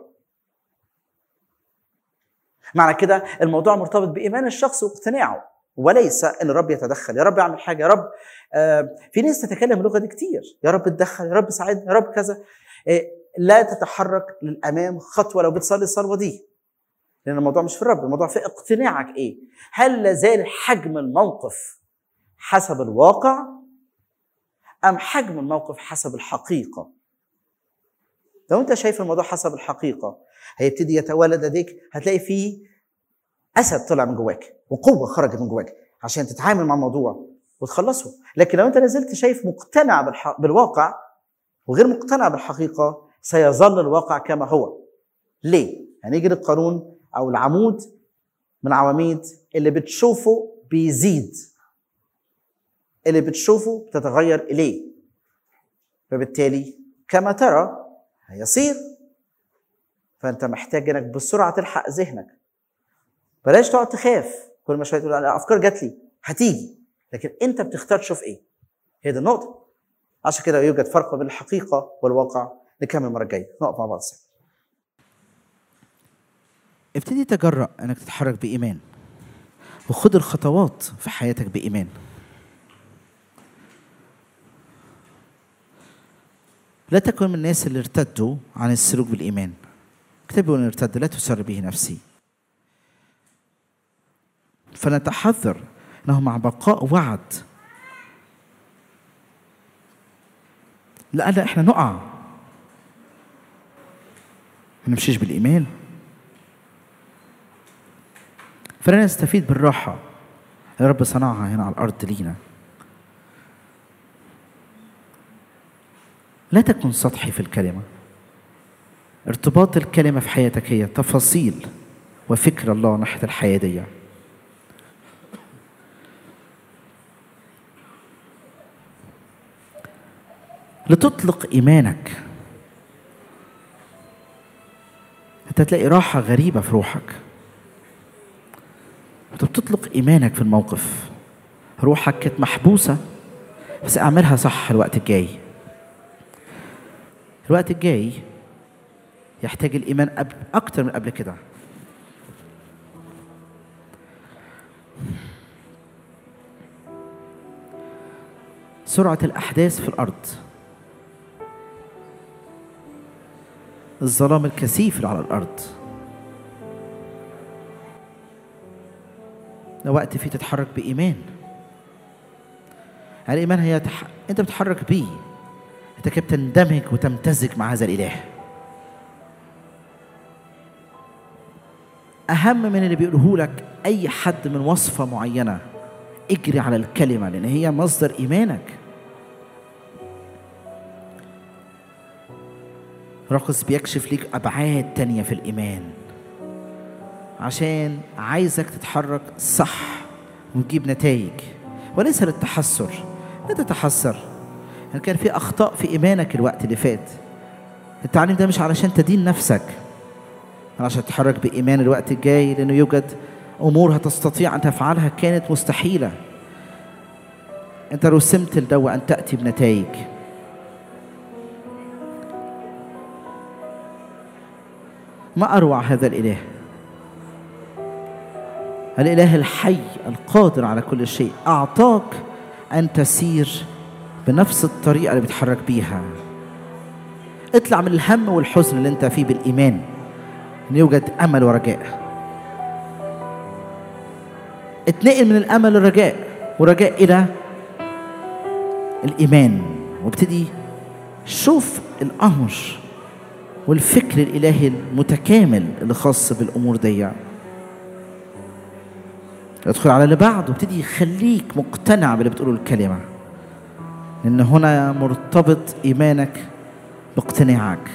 معنى كده الموضوع مرتبط بايمان الشخص واقتناعه وليس ان الرب يتدخل يا رب اعمل حاجه يا رب آه في ناس تتكلم اللغه دي كتير يا رب اتدخل يا رب ساعدني يا رب كذا آه لا تتحرك للامام خطوه لو بتصلي الصلوه دي لان الموضوع مش في الرب الموضوع في اقتناعك ايه هل لازال حجم الموقف حسب الواقع ام حجم الموقف حسب الحقيقه لو انت شايف الموضوع حسب الحقيقه هيبتدي يتولد لديك هتلاقي فيه اسد طلع من جواك وقوه خرجت من جواك عشان تتعامل مع الموضوع وتخلصه لكن لو انت لازلت شايف مقتنع بالح... بالواقع وغير مقتنع بالحقيقه سيظل الواقع كما هو ليه هنيجي للقانون او العمود من عواميد اللي بتشوفه بيزيد اللي بتشوفه بتتغير اليه فبالتالي كما ترى هيصير فانت محتاج انك بسرعه تلحق ذهنك بلاش تقعد تخاف كل ما شويه تقول انا افكار جات لي هتيجي لكن انت بتختار تشوف ايه هي دي النقطه عشان كده يوجد فرق بين الحقيقه والواقع نكمل المره الجايه نقف مع بعض سوا ابتدي تجرأ انك تتحرك بإيمان وخد الخطوات في حياتك بإيمان لا تكن من الناس اللي ارتدوا عن السلوك بالإيمان كتاب بيقول إن ارتد لا تسر به نفسي فنتحذر انه مع بقاء وعد لا احنا نقع ما نمشيش بالايمان فلا نستفيد بالراحه اللي رب صنعها هنا على الارض لينا لا تكن سطحي في الكلمه ارتباط الكلمه في حياتك هي تفاصيل وفكر الله ناحيه الحياه دي لتطلق ايمانك انت هتلاقي راحه غريبه في روحك انت بتطلق ايمانك في الموقف روحك كانت محبوسه بس اعملها صح الوقت الجاي الوقت الجاي يحتاج الايمان أب- اكتر من قبل كده سرعه الاحداث في الارض الظلام الكثيف اللي على الارض ده وقت فيه تتحرك بايمان الايمان هي تح... انت بتتحرك بيه انت كده بتندمج وتمتزج مع هذا الاله اهم من اللي بيقوله لك اي حد من وصفه معينه اجري على الكلمه لان هي مصدر ايمانك راقص بيكشف ليك ابعاد تانية في الايمان عشان عايزك تتحرك صح وتجيب نتائج وليس للتحسر لا تتحسر يعني كان في اخطاء في ايمانك الوقت اللي فات التعليم ده مش علشان تدين نفسك عشان تتحرك بايمان الوقت الجاي لانه يوجد امور هتستطيع ان تفعلها كانت مستحيله انت رسمت لدو ان تاتي بنتائج ما اروع هذا الاله الاله الحي القادر على كل شيء اعطاك ان تسير بنفس الطريقه اللي بتحرك بيها اطلع من الهم والحزن اللي انت فيه بالايمان ان يوجد امل ورجاء اتنقل من الامل للرجاء ورجاء الى الايمان وابتدي شوف الامر والفكر الالهي المتكامل اللي خاص بالامور دي ادخل على اللي بعده وابتدي يخليك مقتنع باللي بتقوله الكلمه لان هنا مرتبط ايمانك باقتناعك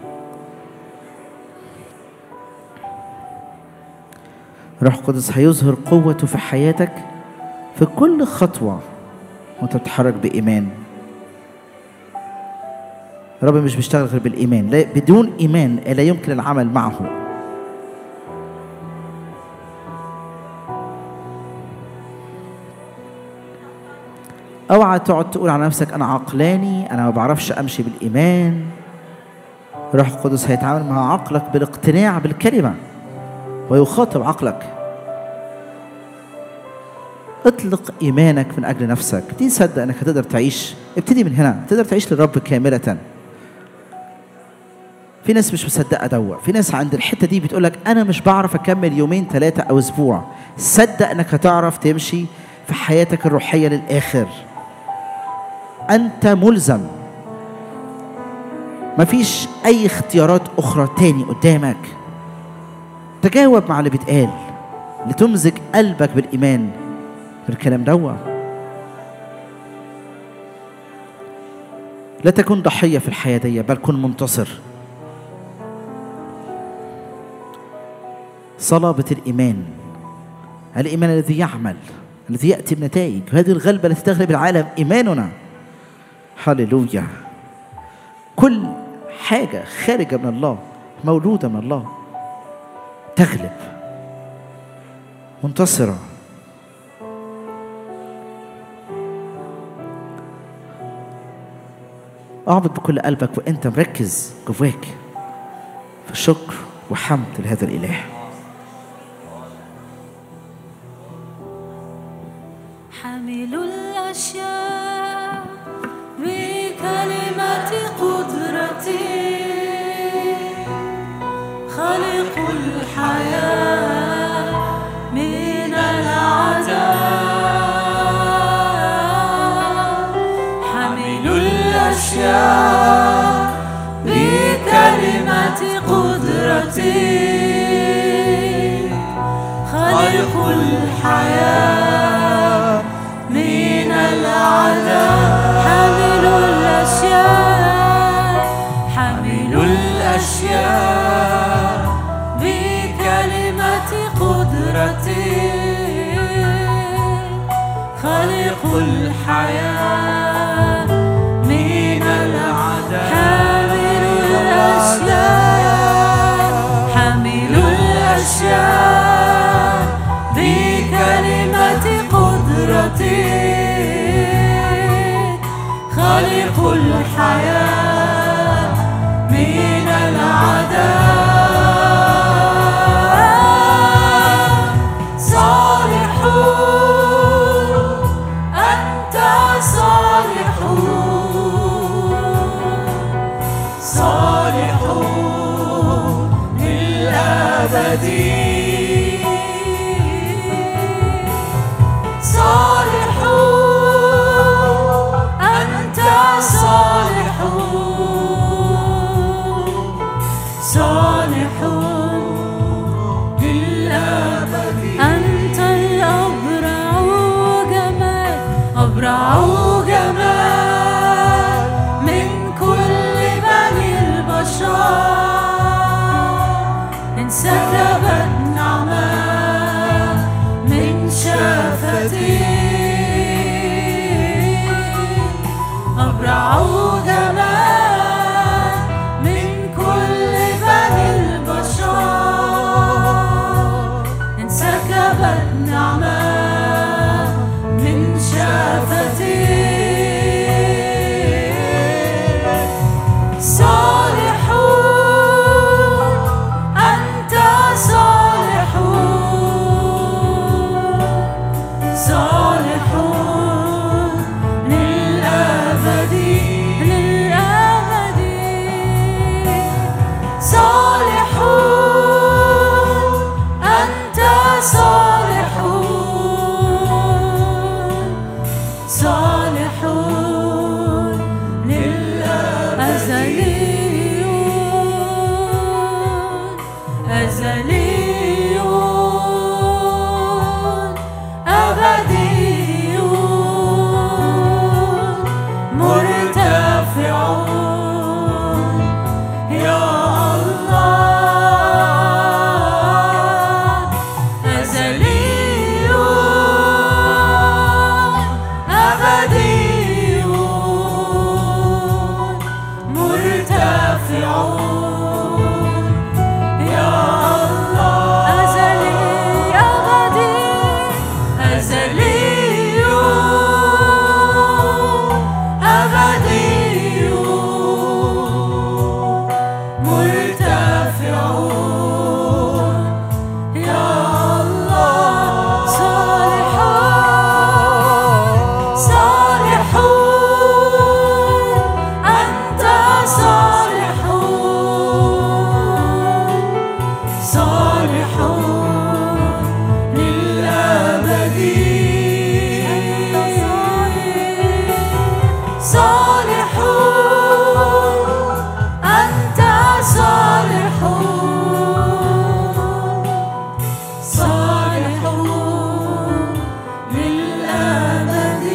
روح القدس هيظهر قوته في حياتك في كل خطوه وانت بتتحرك بايمان الرب مش بيشتغل غير بالايمان لا بدون ايمان لا يمكن العمل معه اوعى تقعد تقول على نفسك انا عقلاني انا ما بعرفش امشي بالايمان روح القدس هيتعامل مع عقلك بالاقتناع بالكلمه ويخاطب عقلك اطلق ايمانك من اجل نفسك ابتدي تصدق انك هتقدر تعيش ابتدي من هنا تقدر تعيش للرب كامله في ناس مش مصدقه دوا في ناس عند الحته دي بتقول لك انا مش بعرف اكمل يومين ثلاثه او اسبوع صدق انك هتعرف تمشي في حياتك الروحيه للاخر انت ملزم مفيش اي اختيارات اخرى تاني قدامك تجاوب مع اللي بيتقال لتمزج قلبك بالايمان بالكلام دوا لا تكن ضحيه في الحياه دي بل كن منتصر صلابه الايمان الايمان الذي يعمل الذي يأتي بنتائج وهذه الغلبة التي تغلب العالم إيماننا هللويا كل حاجة خارجة من الله مولودة من الله تغلب منتصرة اعبد بكل قلبك وانت مركز جواك في شكر وحمد لهذا الاله حامل الأشياء بكلمة قدرتي خالق الحياة من العذاب حامل الأشياء بكلمة قدرتي خالق الحياة من العذاب حامل الأشياء حامل الأشياء بكلمة قدرتي خالق الحياة من العذاب حامل الأشياء حامل الأشياء بكلمة قدرتي خالق الحياة من العذاب صالحون أنت صالحون صالحون للأبد صالحون أنت صالحون صالحون للأبد أنت الأبرع جمال أبرع جمال من كل بني البشر انسكبت نعمة من شفتي أبرع جمال من كل بني البشر انسكبت نعمة من شفتي صالحون أنت صالحون صالحون للأبد للأبد صالحون أنت صالحون صالحون للأبد أزليون أزليون أبديون مرتفعون يا الله أزليون أبديون مرتفعون يا الله أزلي أبدي أزليون أبديون مرتفعون يا الله صالحون صالحون أنت صالحون صالحون للأبد صالحون أنت صالحون صالحون للأبد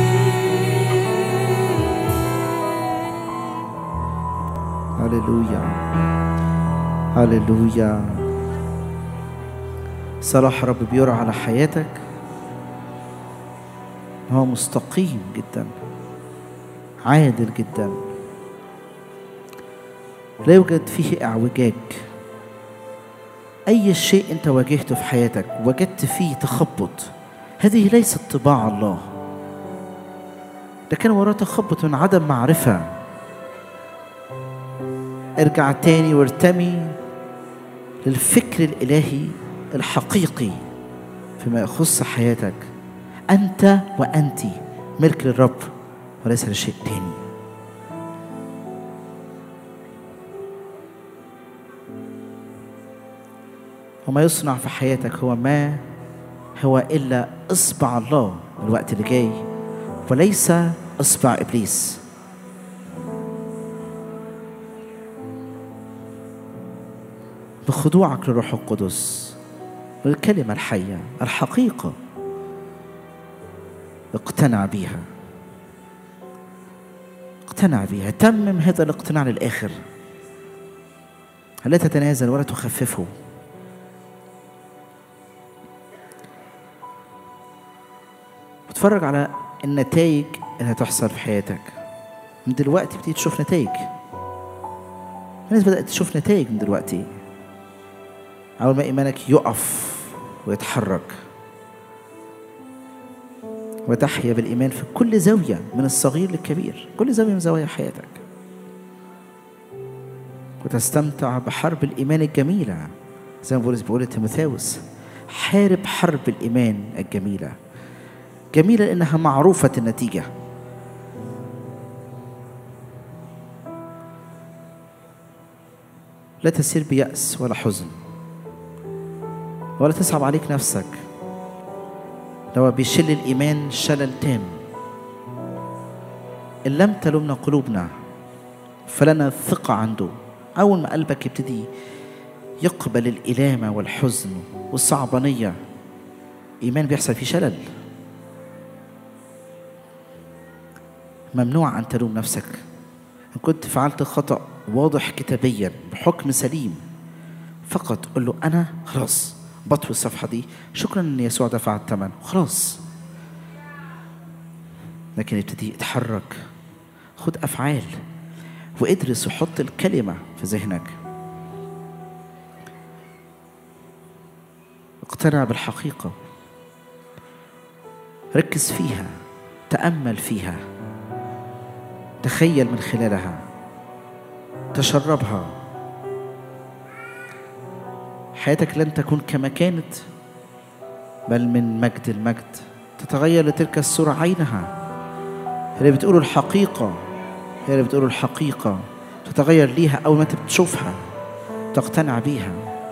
هللويا هللويا صلاح رب بيرى على حياتك هو مستقيم جدا عادل جدا لا يوجد فيه اعوجاج اي شيء انت واجهته في حياتك وجدت فيه تخبط هذه ليست طباع الله ده كان وراه تخبط من عدم معرفه ارجع تاني وارتمي للفكر الالهي الحقيقي فيما يخص حياتك انت وانت ملك للرب وليس لشيء تاني وما يصنع في حياتك هو ما هو الا اصبع الله الوقت اللي جاي وليس اصبع ابليس بخضوعك للروح القدس بالكلمة الحية الحقيقة اقتنع بيها اقتنع بيها تمم هذا الاقتناع للآخر لا تتنازل ولا تخففه بتفرج على النتائج اللي هتحصل في حياتك من دلوقتي بتيجي تشوف نتائج الناس بدأت تشوف نتائج من دلوقتي أول ما إيمانك يقف ويتحرك وتحيا بالإيمان في كل زاوية من الصغير للكبير كل زاوية من زوايا حياتك وتستمتع بحرب الإيمان الجميلة زي ما بولس بيقول لتيموثاوس حارب حرب الإيمان الجميلة جميلة لأنها معروفة النتيجة لا تسير بيأس ولا حزن ولا تصعب عليك نفسك لو بيشل الإيمان شلل تام إن لم تلمنا قلوبنا فلنا الثقة عنده أول ما قلبك يبتدي يقبل الإلامة والحزن والصعبانية إيمان بيحصل فيه شلل ممنوع أن تلوم نفسك إن كنت فعلت خطأ واضح كتابيا بحكم سليم فقط قل له أنا خلاص بطوي الصفحة دي شكرا أن يسوع دفع الثمن خلاص لكن ابتدي اتحرك خد أفعال وادرس وحط الكلمة في ذهنك اقتنع بالحقيقة ركز فيها تأمل فيها تخيل من خلالها تشربها حياتك لن تكون كما كانت بل من مجد المجد تتغير لتلك الصورة عينها هي اللي بتقوله الحقيقة هي اللي بتقوله الحقيقة تتغير ليها أول ما أنت بتشوفها تقتنع بيها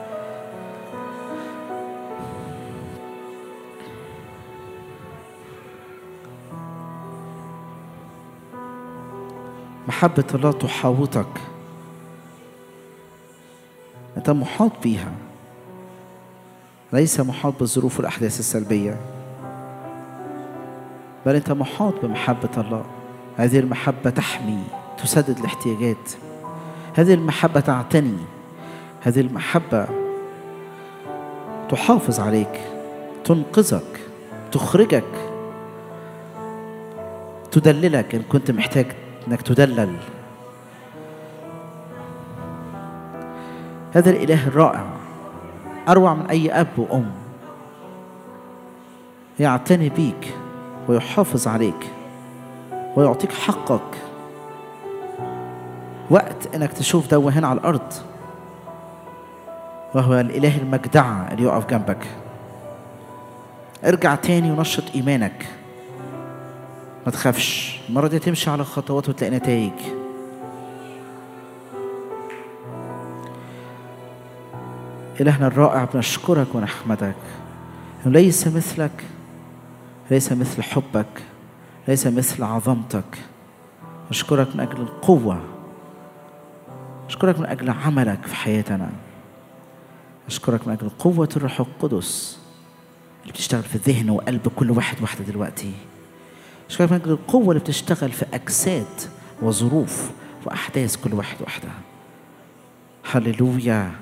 محبة الله تحاوطك أنت محاط بيها ليس محاط بالظروف والأحداث السلبية بل أنت محاط بمحبة الله هذه المحبة تحمي تسدد الاحتياجات هذه المحبة تعتني هذه المحبة تحافظ عليك تنقذك تخرجك تدللك إن كنت محتاج إنك تدلل هذا الإله الرائع أروع من أي أب وأم يعتني بيك ويحافظ عليك ويعطيك حقك وقت انك تشوف ده هنا على الارض وهو الاله المجدعه اللي يقف جنبك ارجع تاني ونشط ايمانك ما تخافش المره دي تمشي على خطوات وتلاقي نتائج إلهنا الرائع بنشكرك ونحمدك إنه ليس مثلك ليس مثل حبك ليس مثل عظمتك أشكرك من أجل القوة أشكرك من أجل عملك في حياتنا أشكرك من أجل قوة الروح القدس اللي بتشتغل في الذهن وقلب كل واحد واحدة دلوقتي أشكرك من أجل القوة اللي بتشتغل في أجساد وظروف وأحداث كل واحد واحدة هللويا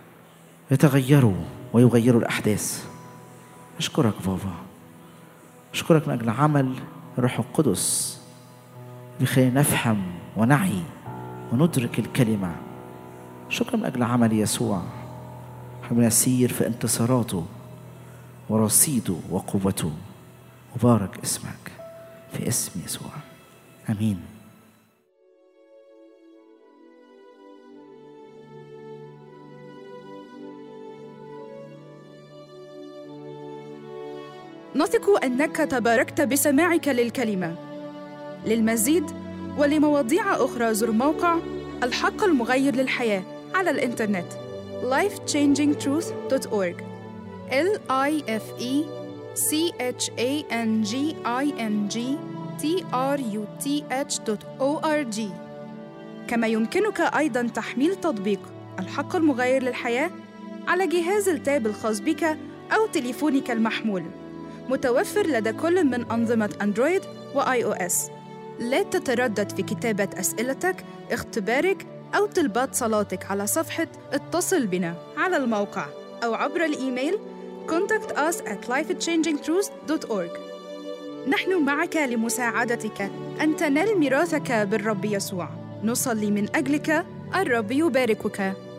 يتغيروا ويغيروا الأحداث أشكرك بابا أشكرك من أجل عمل الروح القدس بيخلينا نفهم ونعي وندرك الكلمة شكرا من أجل عمل يسوع حبنا نسير في انتصاراته ورصيده وقوته وبارك اسمك في اسم يسوع امين نثق انك تباركت بسماعك للكلمه للمزيد ولمواضيع اخرى زر موقع الحق المغير للحياه على الانترنت lifechangingtruth.org l i f e c h a n g i n g t r u t h o r g كما يمكنك ايضا تحميل تطبيق الحق المغير للحياه على جهاز التاب الخاص بك او تليفونك المحمول متوفر لدى كل من أنظمة أندرويد وآي أو إس. لا تتردد في كتابة أسئلتك، اختبارك أو طلبات صلاتك على صفحة اتصل بنا على الموقع أو عبر الإيميل contact us at lifechangingtruth.org نحن معك لمساعدتك أن تنال ميراثك بالرب يسوع نصلي من أجلك الرب يباركك